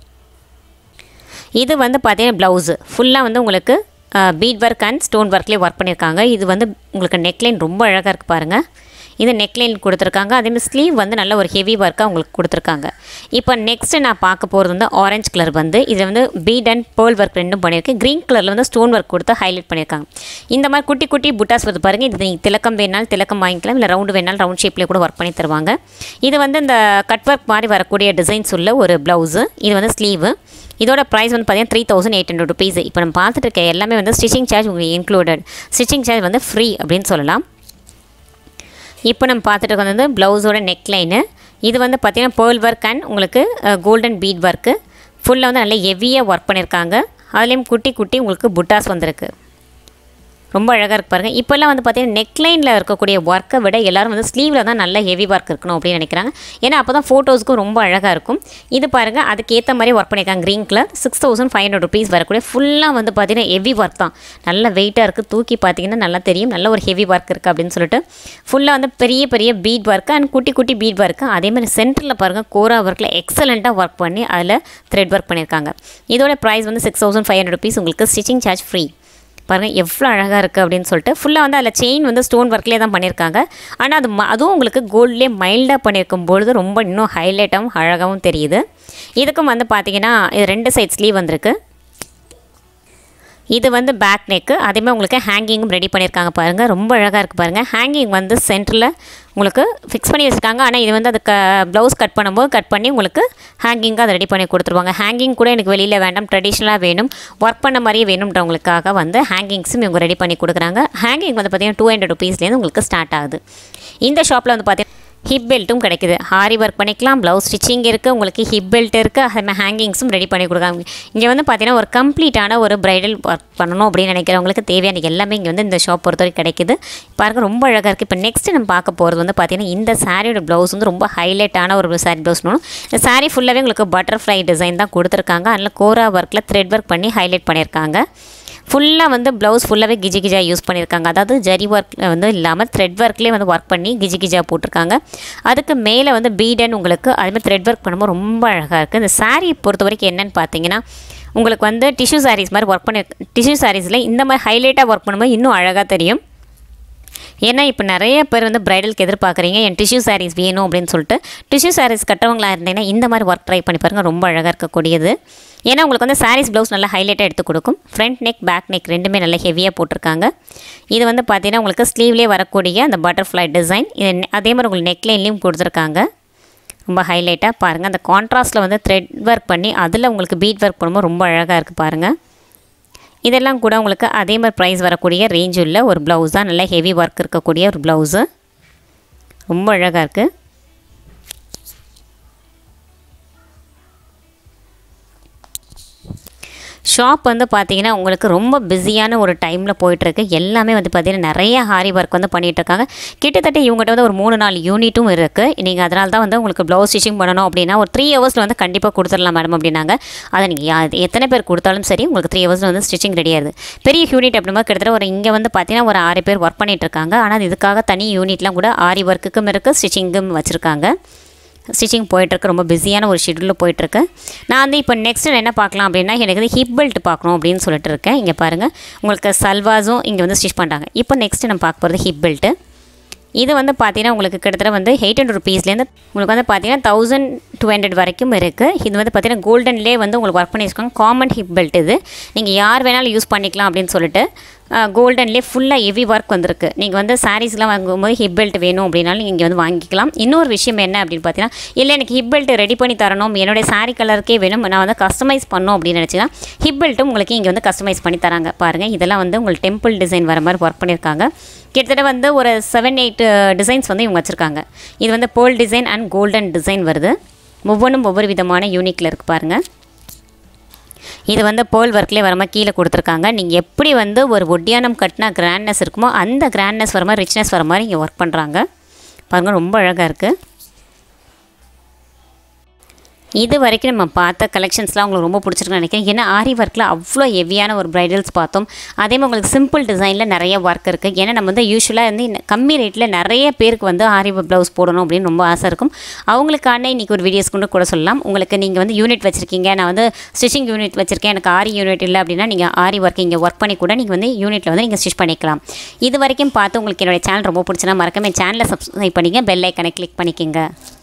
இது வந்து பார்த்தீங்கன்னா ப்ளவுஸு ஃபுல்லாக வந்து உங்களுக்கு பீட் ஒர்க் அண்ட் ஸ்டோன் ஒர்க்லேயே ஒர்க் பண்ணியிருக்காங்க இது வந்து உங்களுக்கு நெக்லைன் ரொம்ப அழகாக இருக்குது பாருங்கள் இது நெக்லைன் கொடுத்துருக்காங்க அதேமாதிரி ஸ்லீவ் வந்து நல்ல ஒரு ஹெவி ஒர்க்காக உங்களுக்கு கொடுத்துருக்காங்க இப்போ நெக்ஸ்ட்டு நான் பார்க்க போகிறது வந்து ஆரஞ்சு கலர் வந்து இதில் வந்து பீட் அண்ட் பேர்ல் ஒர்க் ரெண்டும் பண்ணியிருக்கேன் க்ரீன் கலரில் வந்து ஸ்டோன் ஒர்க் கொடுத்து ஹைலைட் பண்ணியிருக்காங்க இந்த மாதிரி குட்டி குட்டி புட்டாஸ் வந்து பாருங்கள் இது நீங்கள் திலக்கம் வேணாலும் திலக்கம் வாங்கிக்கலாம் இல்லை ரவுண்டு வேணாலும் ரவுண்ட் ஷேப்லேயே கூட ஒர்க் பண்ணி தருவாங்க இது வந்து இந்த கட் ஒர்க் மாதிரி வரக்கூடிய டிசைன்ஸ் உள்ள ஒரு ப்ளவுஸு இது வந்து ஸ்லீவு இதோட ப்ரைஸ் வந்து பார்த்தீங்கன்னா three thousand eight hundred rupees இப்போ நம்ம பார்த்துட்டு இருக்க எல்லாமே வந்து ஸ்டிச்சிங் சார்ஜ் உங்களுக்கு இன்க்ளூடட் ஸ்டிச்சிங் சார்ஜ் வந்து ஃப்ரீ அப்படின்னு சொல்லலாம் இப்போ நம்ம பார்த்துட்டு இருக்கிறது வந்து ப்ளவுஸோட நெக்லைனு இது வந்து பார்த்திங்கன்னா பேர்ல் ஒர்க் அண்ட் உங்களுக்கு கோல்டன் பீட் ஒர்க்கு ஃபுல்லாக வந்து நல்லா ஹெவியாக ஒர்க் பண்ணியிருக்காங்க அதுலேயும் குட்டி குட்டி உங்களுக்கு புட்டாஸ் வந்திருக்கு ரொம்ப அழகாக இருக்கு பாருங்கள் இப்போல்லாம் வந்து பார்த்தீங்கன்னா நெக்லைனில் இருக்கக்கூடிய ஒர்க்கை விட எல்லாரும் வந்து ஸ்லீவில் தான் நல்ல ஹெவி ஒர்க் இருக்கணும் அப்படின்னு நினைக்கிறாங்க ஏன்னா அப்போ தான் ஃபோட்டோஸ்க்கும் ரொம்ப அழகாக இருக்கும் இது பாருங்கள் அதுக்கேற்ற மாதிரி ஒர்க் பண்ணியிருக்காங்க green colour six thousand five hundred rupees வரக்கூடிய ஃபுல்லாக வந்து பார்த்தீங்கன்னா ஹெவி ஒர்க் தான் நல்ல வெயிட்டாக இருக்குது தூக்கி பார்த்தீங்கன்னா நல்லா தெரியும் நல்ல ஒரு ஹெவி ஒர்க் இருக்குது அப்படின்னு சொல்லிட்டு ஃபுல்லாக வந்து பெரிய பெரிய பீட் ஒர்க்கு அண்ட் குட்டி குட்டி பீட் ஒர்க்கு அதே மாதிரி சென்டரில் பாருங்கள் கோரா ஒர்க்கில் எக்ஸலண்ட்டாக ஒர்க் பண்ணி அதில் த்ரெட் ஒர்க் பண்ணியிருக்காங்க இதோட ப்ரைஸ் வந்து six thousand five hundred rupees உங்களுக்கு ஸ்டிச்சிங் சார்ஜ் ஃப்ரீ பாருங்கள் எவ்வளோ அழகாக இருக்குது அப்படின்னு சொல்லிட்டு ஃபுல்லாக வந்து அதில் செயின் வந்து ஸ்டோன் ஒர்க்லேயே தான் பண்ணியிருக்காங்க ஆனால் அது ம அதுவும் உங்களுக்கு கோல்ட்லேயே மைல்டாக பண்ணியிருக்கும் பொழுது ரொம்ப இன்னும் ஹைலைட்டாகவும் அழகாகவும் தெரியுது இதுக்கும் வந்து பார்த்தீங்கன்னா இது ரெண்டு சைட் ஸ்லீவ் வந்திருக்கு இது வந்து பேக் நெக்கு அதேமாதிரி உங்களுக்கு ஹேங்கிங்கும் ரெடி பண்ணியிருக்காங்க பாருங்கள் ரொம்ப அழகாக இருக்குது பாருங்கள் ஹேங்கிங் வந்து சென்டரில் உங்களுக்கு ஃபிக்ஸ் பண்ணி வச்சுருக்காங்க ஆனால் இது வந்து அது க ப்ளவுஸ் கட் பண்ணும்போது கட் பண்ணி உங்களுக்கு ஹேங்கிங்காக அதை ரெடி பண்ணி கொடுத்துருவாங்க ஹேங்கிங் கூட எனக்கு வெளியில் வேண்டாம் ட்ரெடிஷ்னலாக வேணும் ஒர்க் பண்ண மாதிரியே வேணுன்றவங்களுக்காக வந்து ஹேங்கிங்ஸும் இவங்க ரெடி பண்ணி கொடுக்குறாங்க ஹேங்கிங் வந்து பார்த்திங்கன்னா டூ ஹண்ட்ரட் ருபீஸ்லேருந்து உங்களுக்கு ஸ்டார்ட் ஆகுது இந்த ஷாப்பில் வந்து பார்த்தீங்கன்னா ஹிப் பெல்ட்டும் கிடைக்குது ஆரி ஒர்க் பண்ணிக்கலாம் ப்ளவுஸ் ஸ்டிச்சிங் இருக்குது உங்களுக்கு ஹிப் பெல்ட் இருக்குது அது ஹேங்கிங்ஸும் ரெடி பண்ணி கொடுக்காங்க இங்கே வந்து பார்த்தீங்கன்னா ஒரு கம்ப்ளீட்டான ஒரு ப்ரைடல் ஒர்க் பண்ணணும் அப்படின்னு நினைக்கிறவங்களுக்கு தேவையான எல்லாமே இங்கே வந்து இந்த ஷாப் பொறுத்தவரைக்கும் கிடைக்குது பாருங்கள் ரொம்ப அழகாக இருக்குது இப்போ நெக்ஸ்ட் நம்ம பார்க்க போகிறது வந்து பார்த்தீங்கன்னா இந்த சாரியோட ப்ளவுஸ் வந்து ரொம்ப ஹைலைட்டான ஒரு சாரி ப்ளவுஸ்னு இந்த சாரி ஃபுல்லாகவே உங்களுக்கு பட்டர்ஃப்ளை டிசைன் தான் கொடுத்துருக்காங்க அதில் கோரா ஒர்க்கில் த்ரெட் ஒர்க் பண்ணி ஹைலைட் பண்ணியிருக்காங்க ஃபுல்லாக வந்து ப்ளவுஸ் ஃபுல்லாகவே கிஜி கிஜா யூஸ் பண்ணியிருக்காங்க அதாவது ஜரி ஒர்க் வந்து இல்லாமல் த்ரெட் ஒர்க்லேயே வந்து ஒர்க் பண்ணி கிஜி கிஜா போட்டிருக்காங்க அதுக்கு மேலே வந்து பீடன் உங்களுக்கு அதுமாதிரி த்ரெட் ஒர்க் பண்ணும்போது ரொம்ப அழகாக இருக்குது இந்த சாரீ பொறுத்த வரைக்கும் என்னென்னு பார்த்தீங்கன்னா உங்களுக்கு வந்து டிஷ்யூ சாரீஸ் மாதிரி ஒர்க் பண்ணி டிஷ்யூ சாரீஸில் இந்த மாதிரி ஹைலைட்டாக ஒர்க் பண்ணும்போது இன்னும் அழகாக தெரியும் ஏன்னா இப்போ நிறைய பேர் வந்து ப்ரைடலுக்கு எதிர்பார்க்குறீங்க என் டிஷ்யூ சாரீஸ் வேணும் அப்படின்னு சொல்லிட்டு டிஷ்யூ சாரீஸ் கட்டவங்களா இருந்தீங்கன்னா இந்த மாதிரி ஒர்க் ட்ரை பண்ணி பாருங்கள் ரொம்ப அழகாக இருக்கக்கூடியது ஏன்னா உங்களுக்கு வந்து சாரீஸ் ப்ளவுஸ் நல்லா ஹைலைட்டாக எடுத்து கொடுக்கும் ஃப்ரண்ட் நெக் பேக் நெக் ரெண்டுமே நல்லா ஹெவியாக போட்டிருக்காங்க இது வந்து பார்த்தீங்கன்னா உங்களுக்கு ஸ்லீவ்லேயே வரக்கூடிய அந்த பட்டர்ஃப்ளை டிசைன் இது அதே மாதிரி உங்களுக்கு நெக்லைன்லேயும் கொடுத்துருக்காங்க ரொம்ப ஹைலைட்டாக பாருங்கள் அந்த கான்ட்ராஸ்ட்டில் வந்து த்ரெட் ஒர்க் பண்ணி அதில் உங்களுக்கு பீட் ஒர்க் பண்ணும்போது ரொம்ப அழகாக இருக்குது பாருங்கள் இதெல்லாம் கூட உங்களுக்கு அதே மாதிரி ப்ரைஸ் வரக்கூடிய ரேஞ்ச் உள்ள ஒரு ப்ளவுஸ் தான் நல்ல ஹெவி ஒர்க் இருக்கக்கூடிய ஒரு ப்ளவுஸு ரொம்ப அழகாக இருக்குது ஷாப் வந்து பார்த்தீங்கன்னா உங்களுக்கு ரொம்ப பிஸியான ஒரு டைமில் போயிட்டுருக்கு எல்லாமே வந்து பார்த்தீங்கன்னா நிறைய ஹாரி ஒர்க் வந்து பண்ணிகிட்டு இருக்காங்க கிட்டத்தட்ட இவங்ககிட்ட வந்து ஒரு மூணு நாலு யூனிட்டும் இருக்குது நீங்கள் அதனால தான் வந்து உங்களுக்கு ப்ளவுஸ் ஸ்டிச்சிங் பண்ணணும் அப்படின்னா ஒரு த்ரீ ஹவர்ஸில் வந்து கண்டிப்பாக கொடுத்துடலாம் மேடம் அப்படின்னாங்க அதை நீங்கள் எத்தனை பேர் கொடுத்தாலும் சரி உங்களுக்கு த்ரீ ஹவர்ஸில் வந்து ஸ்டிச்சிங் ரெடி ஆகுது பெரிய யூனிட் அப்படிமா கிட்டத்தட்ட ஒரு இங்கே வந்து பார்த்தீங்கன்னா ஒரு ஆறு பேர் ஒர்க் பண்ணிட்டு இருக்காங்க ஆனால் இதுக்காக தனி யூனிட்லாம் கூட ஆரி ஒர்க்குக்கும் இருக்குது ஸ்டிச்சிங்கும் வச்சுருக்காங்க ஸ்டிச்சிங் போயிட்டுருக்கு ரொம்ப பிஸியான ஒரு ஷெடியூலில் போயிட்டுருக்கு நான் வந்து இப்போ நெக்ஸ்ட் என்ன பார்க்கலாம் அப்படின்னா எனக்கு வந்து ஹிப் பெல்ட் பார்க்கணும் அப்படின்னு சொல்லிட்டு இருக்கேன் இங்கே பாருங்கள் உங்களுக்கு சல்வாஸும் இங்கே வந்து ஸ்டிச் பண்ணுறாங்க இப்போ நெக்ஸ்ட் நம்ம பார்க்க போகிறது ஹிப் பெல்ட்டு இது வந்து பார்த்தீங்கன்னா உங்களுக்கு கிட்டத்தட்ட வந்து எயிட் ஹண்ட்ரட் ருபீஸ்லேருந்து உங்களுக்கு வந்து பார்த்தீங்கன்னா தௌசண்ட் டூ ஹண்ட்ரட் வரைக்கும் இருக்குது இது வந்து பார்த்தீங்கன்னா கோல்டன்லேயே வந்து உங்களுக்கு ஒர்க் பண்ணியிருக்காங்க காமன் ஹிப் பெல்ட் இது நீங்கள் யார் வேணாலும் யூஸ் பண்ணிக்கலாம் அப்படின்னு சொல்லிட்டு கோல்டன்லேயே ஃபுல்லாக ஹெவி ஒர்க் வந்திருக்கு நீங்கள் வந்து சாரீஸ்லாம் வாங்கும்போது ஹிப் பெல்ட் வேணும் அப்படின்னாலும் நீங்கள் இங்கே வந்து வாங்கிக்கலாம் இன்னொரு விஷயம் என்ன அப்படின்னு பார்த்தீங்கன்னா இல்லை எனக்கு ஹிப் பெல்ட் ரெடி பண்ணி தரணும் என்னுடைய சாரீ கலருக்கே வேணும் நான் வந்து கஸ்டமைஸ் பண்ணணும் அப்படின்னு நினச்சிங்கன்னா ஹிப் பெல்ட்டும் உங்களுக்கு இங்கே வந்து கஸ்டமைஸ் பண்ணி தராங்க பாருங்கள் இதெல்லாம் வந்து உங்களுக்கு டெம்பிள் டிசைன் வர மாதிரி ஒர்க் பண்ணியிருக்காங்க கிட்டத்தட்ட வந்து ஒரு செவன் எயிட் டிசைன்ஸ் வந்து இவங்க வச்சுருக்காங்க இது வந்து pearl design and golden design வருது ஒவ்வொன்றும் ஒவ்வொரு விதமான யூனிக்கில் இருக்குது பாருங்கள் இது வந்து பேர்ல் ஒர்க்லேயே வர மாதிரி கீழே கொடுத்துருக்காங்க நீங்கள் எப்படி வந்து ஒரு ஒட்டியானம் கட்டினா கிராண்ட்னஸ் இருக்குமோ அந்த கிராண்ட்னஸ் வர மாதிரி ரிச்னஸ் வர மாதிரி இங்கே ஒர்க் பண்ணுறாங்க பாருங்கள் ரொம்ப அழகாக இருக்குது இது வரைக்கும் நம்ம பார்த்த கலெக்ஷன்ஸ்லாம் உங்களுக்கு ரொம்ப பிடிச்சிருக்குன்னு நினைக்கிறேன் ஏன்னா ஆரி ஒர்க்கில் அவ்வளோ ஹெவியான ஒரு ப்ரைடல்ஸ் பார்த்தோம் அதே மாதிரி உங்களுக்கு சிம்பிள் டிசைனில் நிறைய ஒர்க் இருக்குது ஏன்னா நம்ம வந்து யூஸ்வலாக வந்து இந்த கம்மி ரேட்டில் நிறைய பேருக்கு வந்து ஆரி ப்ளவுஸ் போடணும் அப்படின்னு ரொம்ப ஆசை இருக்கும் அவங்களுக்கான இன்றைக்கி ஒரு வீடியோஸ் கொண்டு கூட சொல்லலாம் உங்களுக்கு நீங்கள் வந்து யூனிட் வச்சுருக்கீங்க நான் வந்து ஸ்டிச்சிங் யூனிட் வச்சுருக்கேன் எனக்கு ஆரி யூனிட் இல்லை அப்படின்னா நீங்கள் ஆரி ஒர்க் இங்கே ஒர்க் பண்ணி கூட நீங்கள் வந்து யூனிட்டில் வந்து நீங்கள் ஸ்டிச் பண்ணிக்கலாம் இது வரைக்கும் பார்த்து உங்களுக்கு என்னோடய சேனல் ரொம்ப பிடிச்சினா மறக்காம சேனலை சப்ஸ்கிரைப் பண்ணிங்க பெல் ஐக்கனை கிளிக் பண்ணிக்கோங்க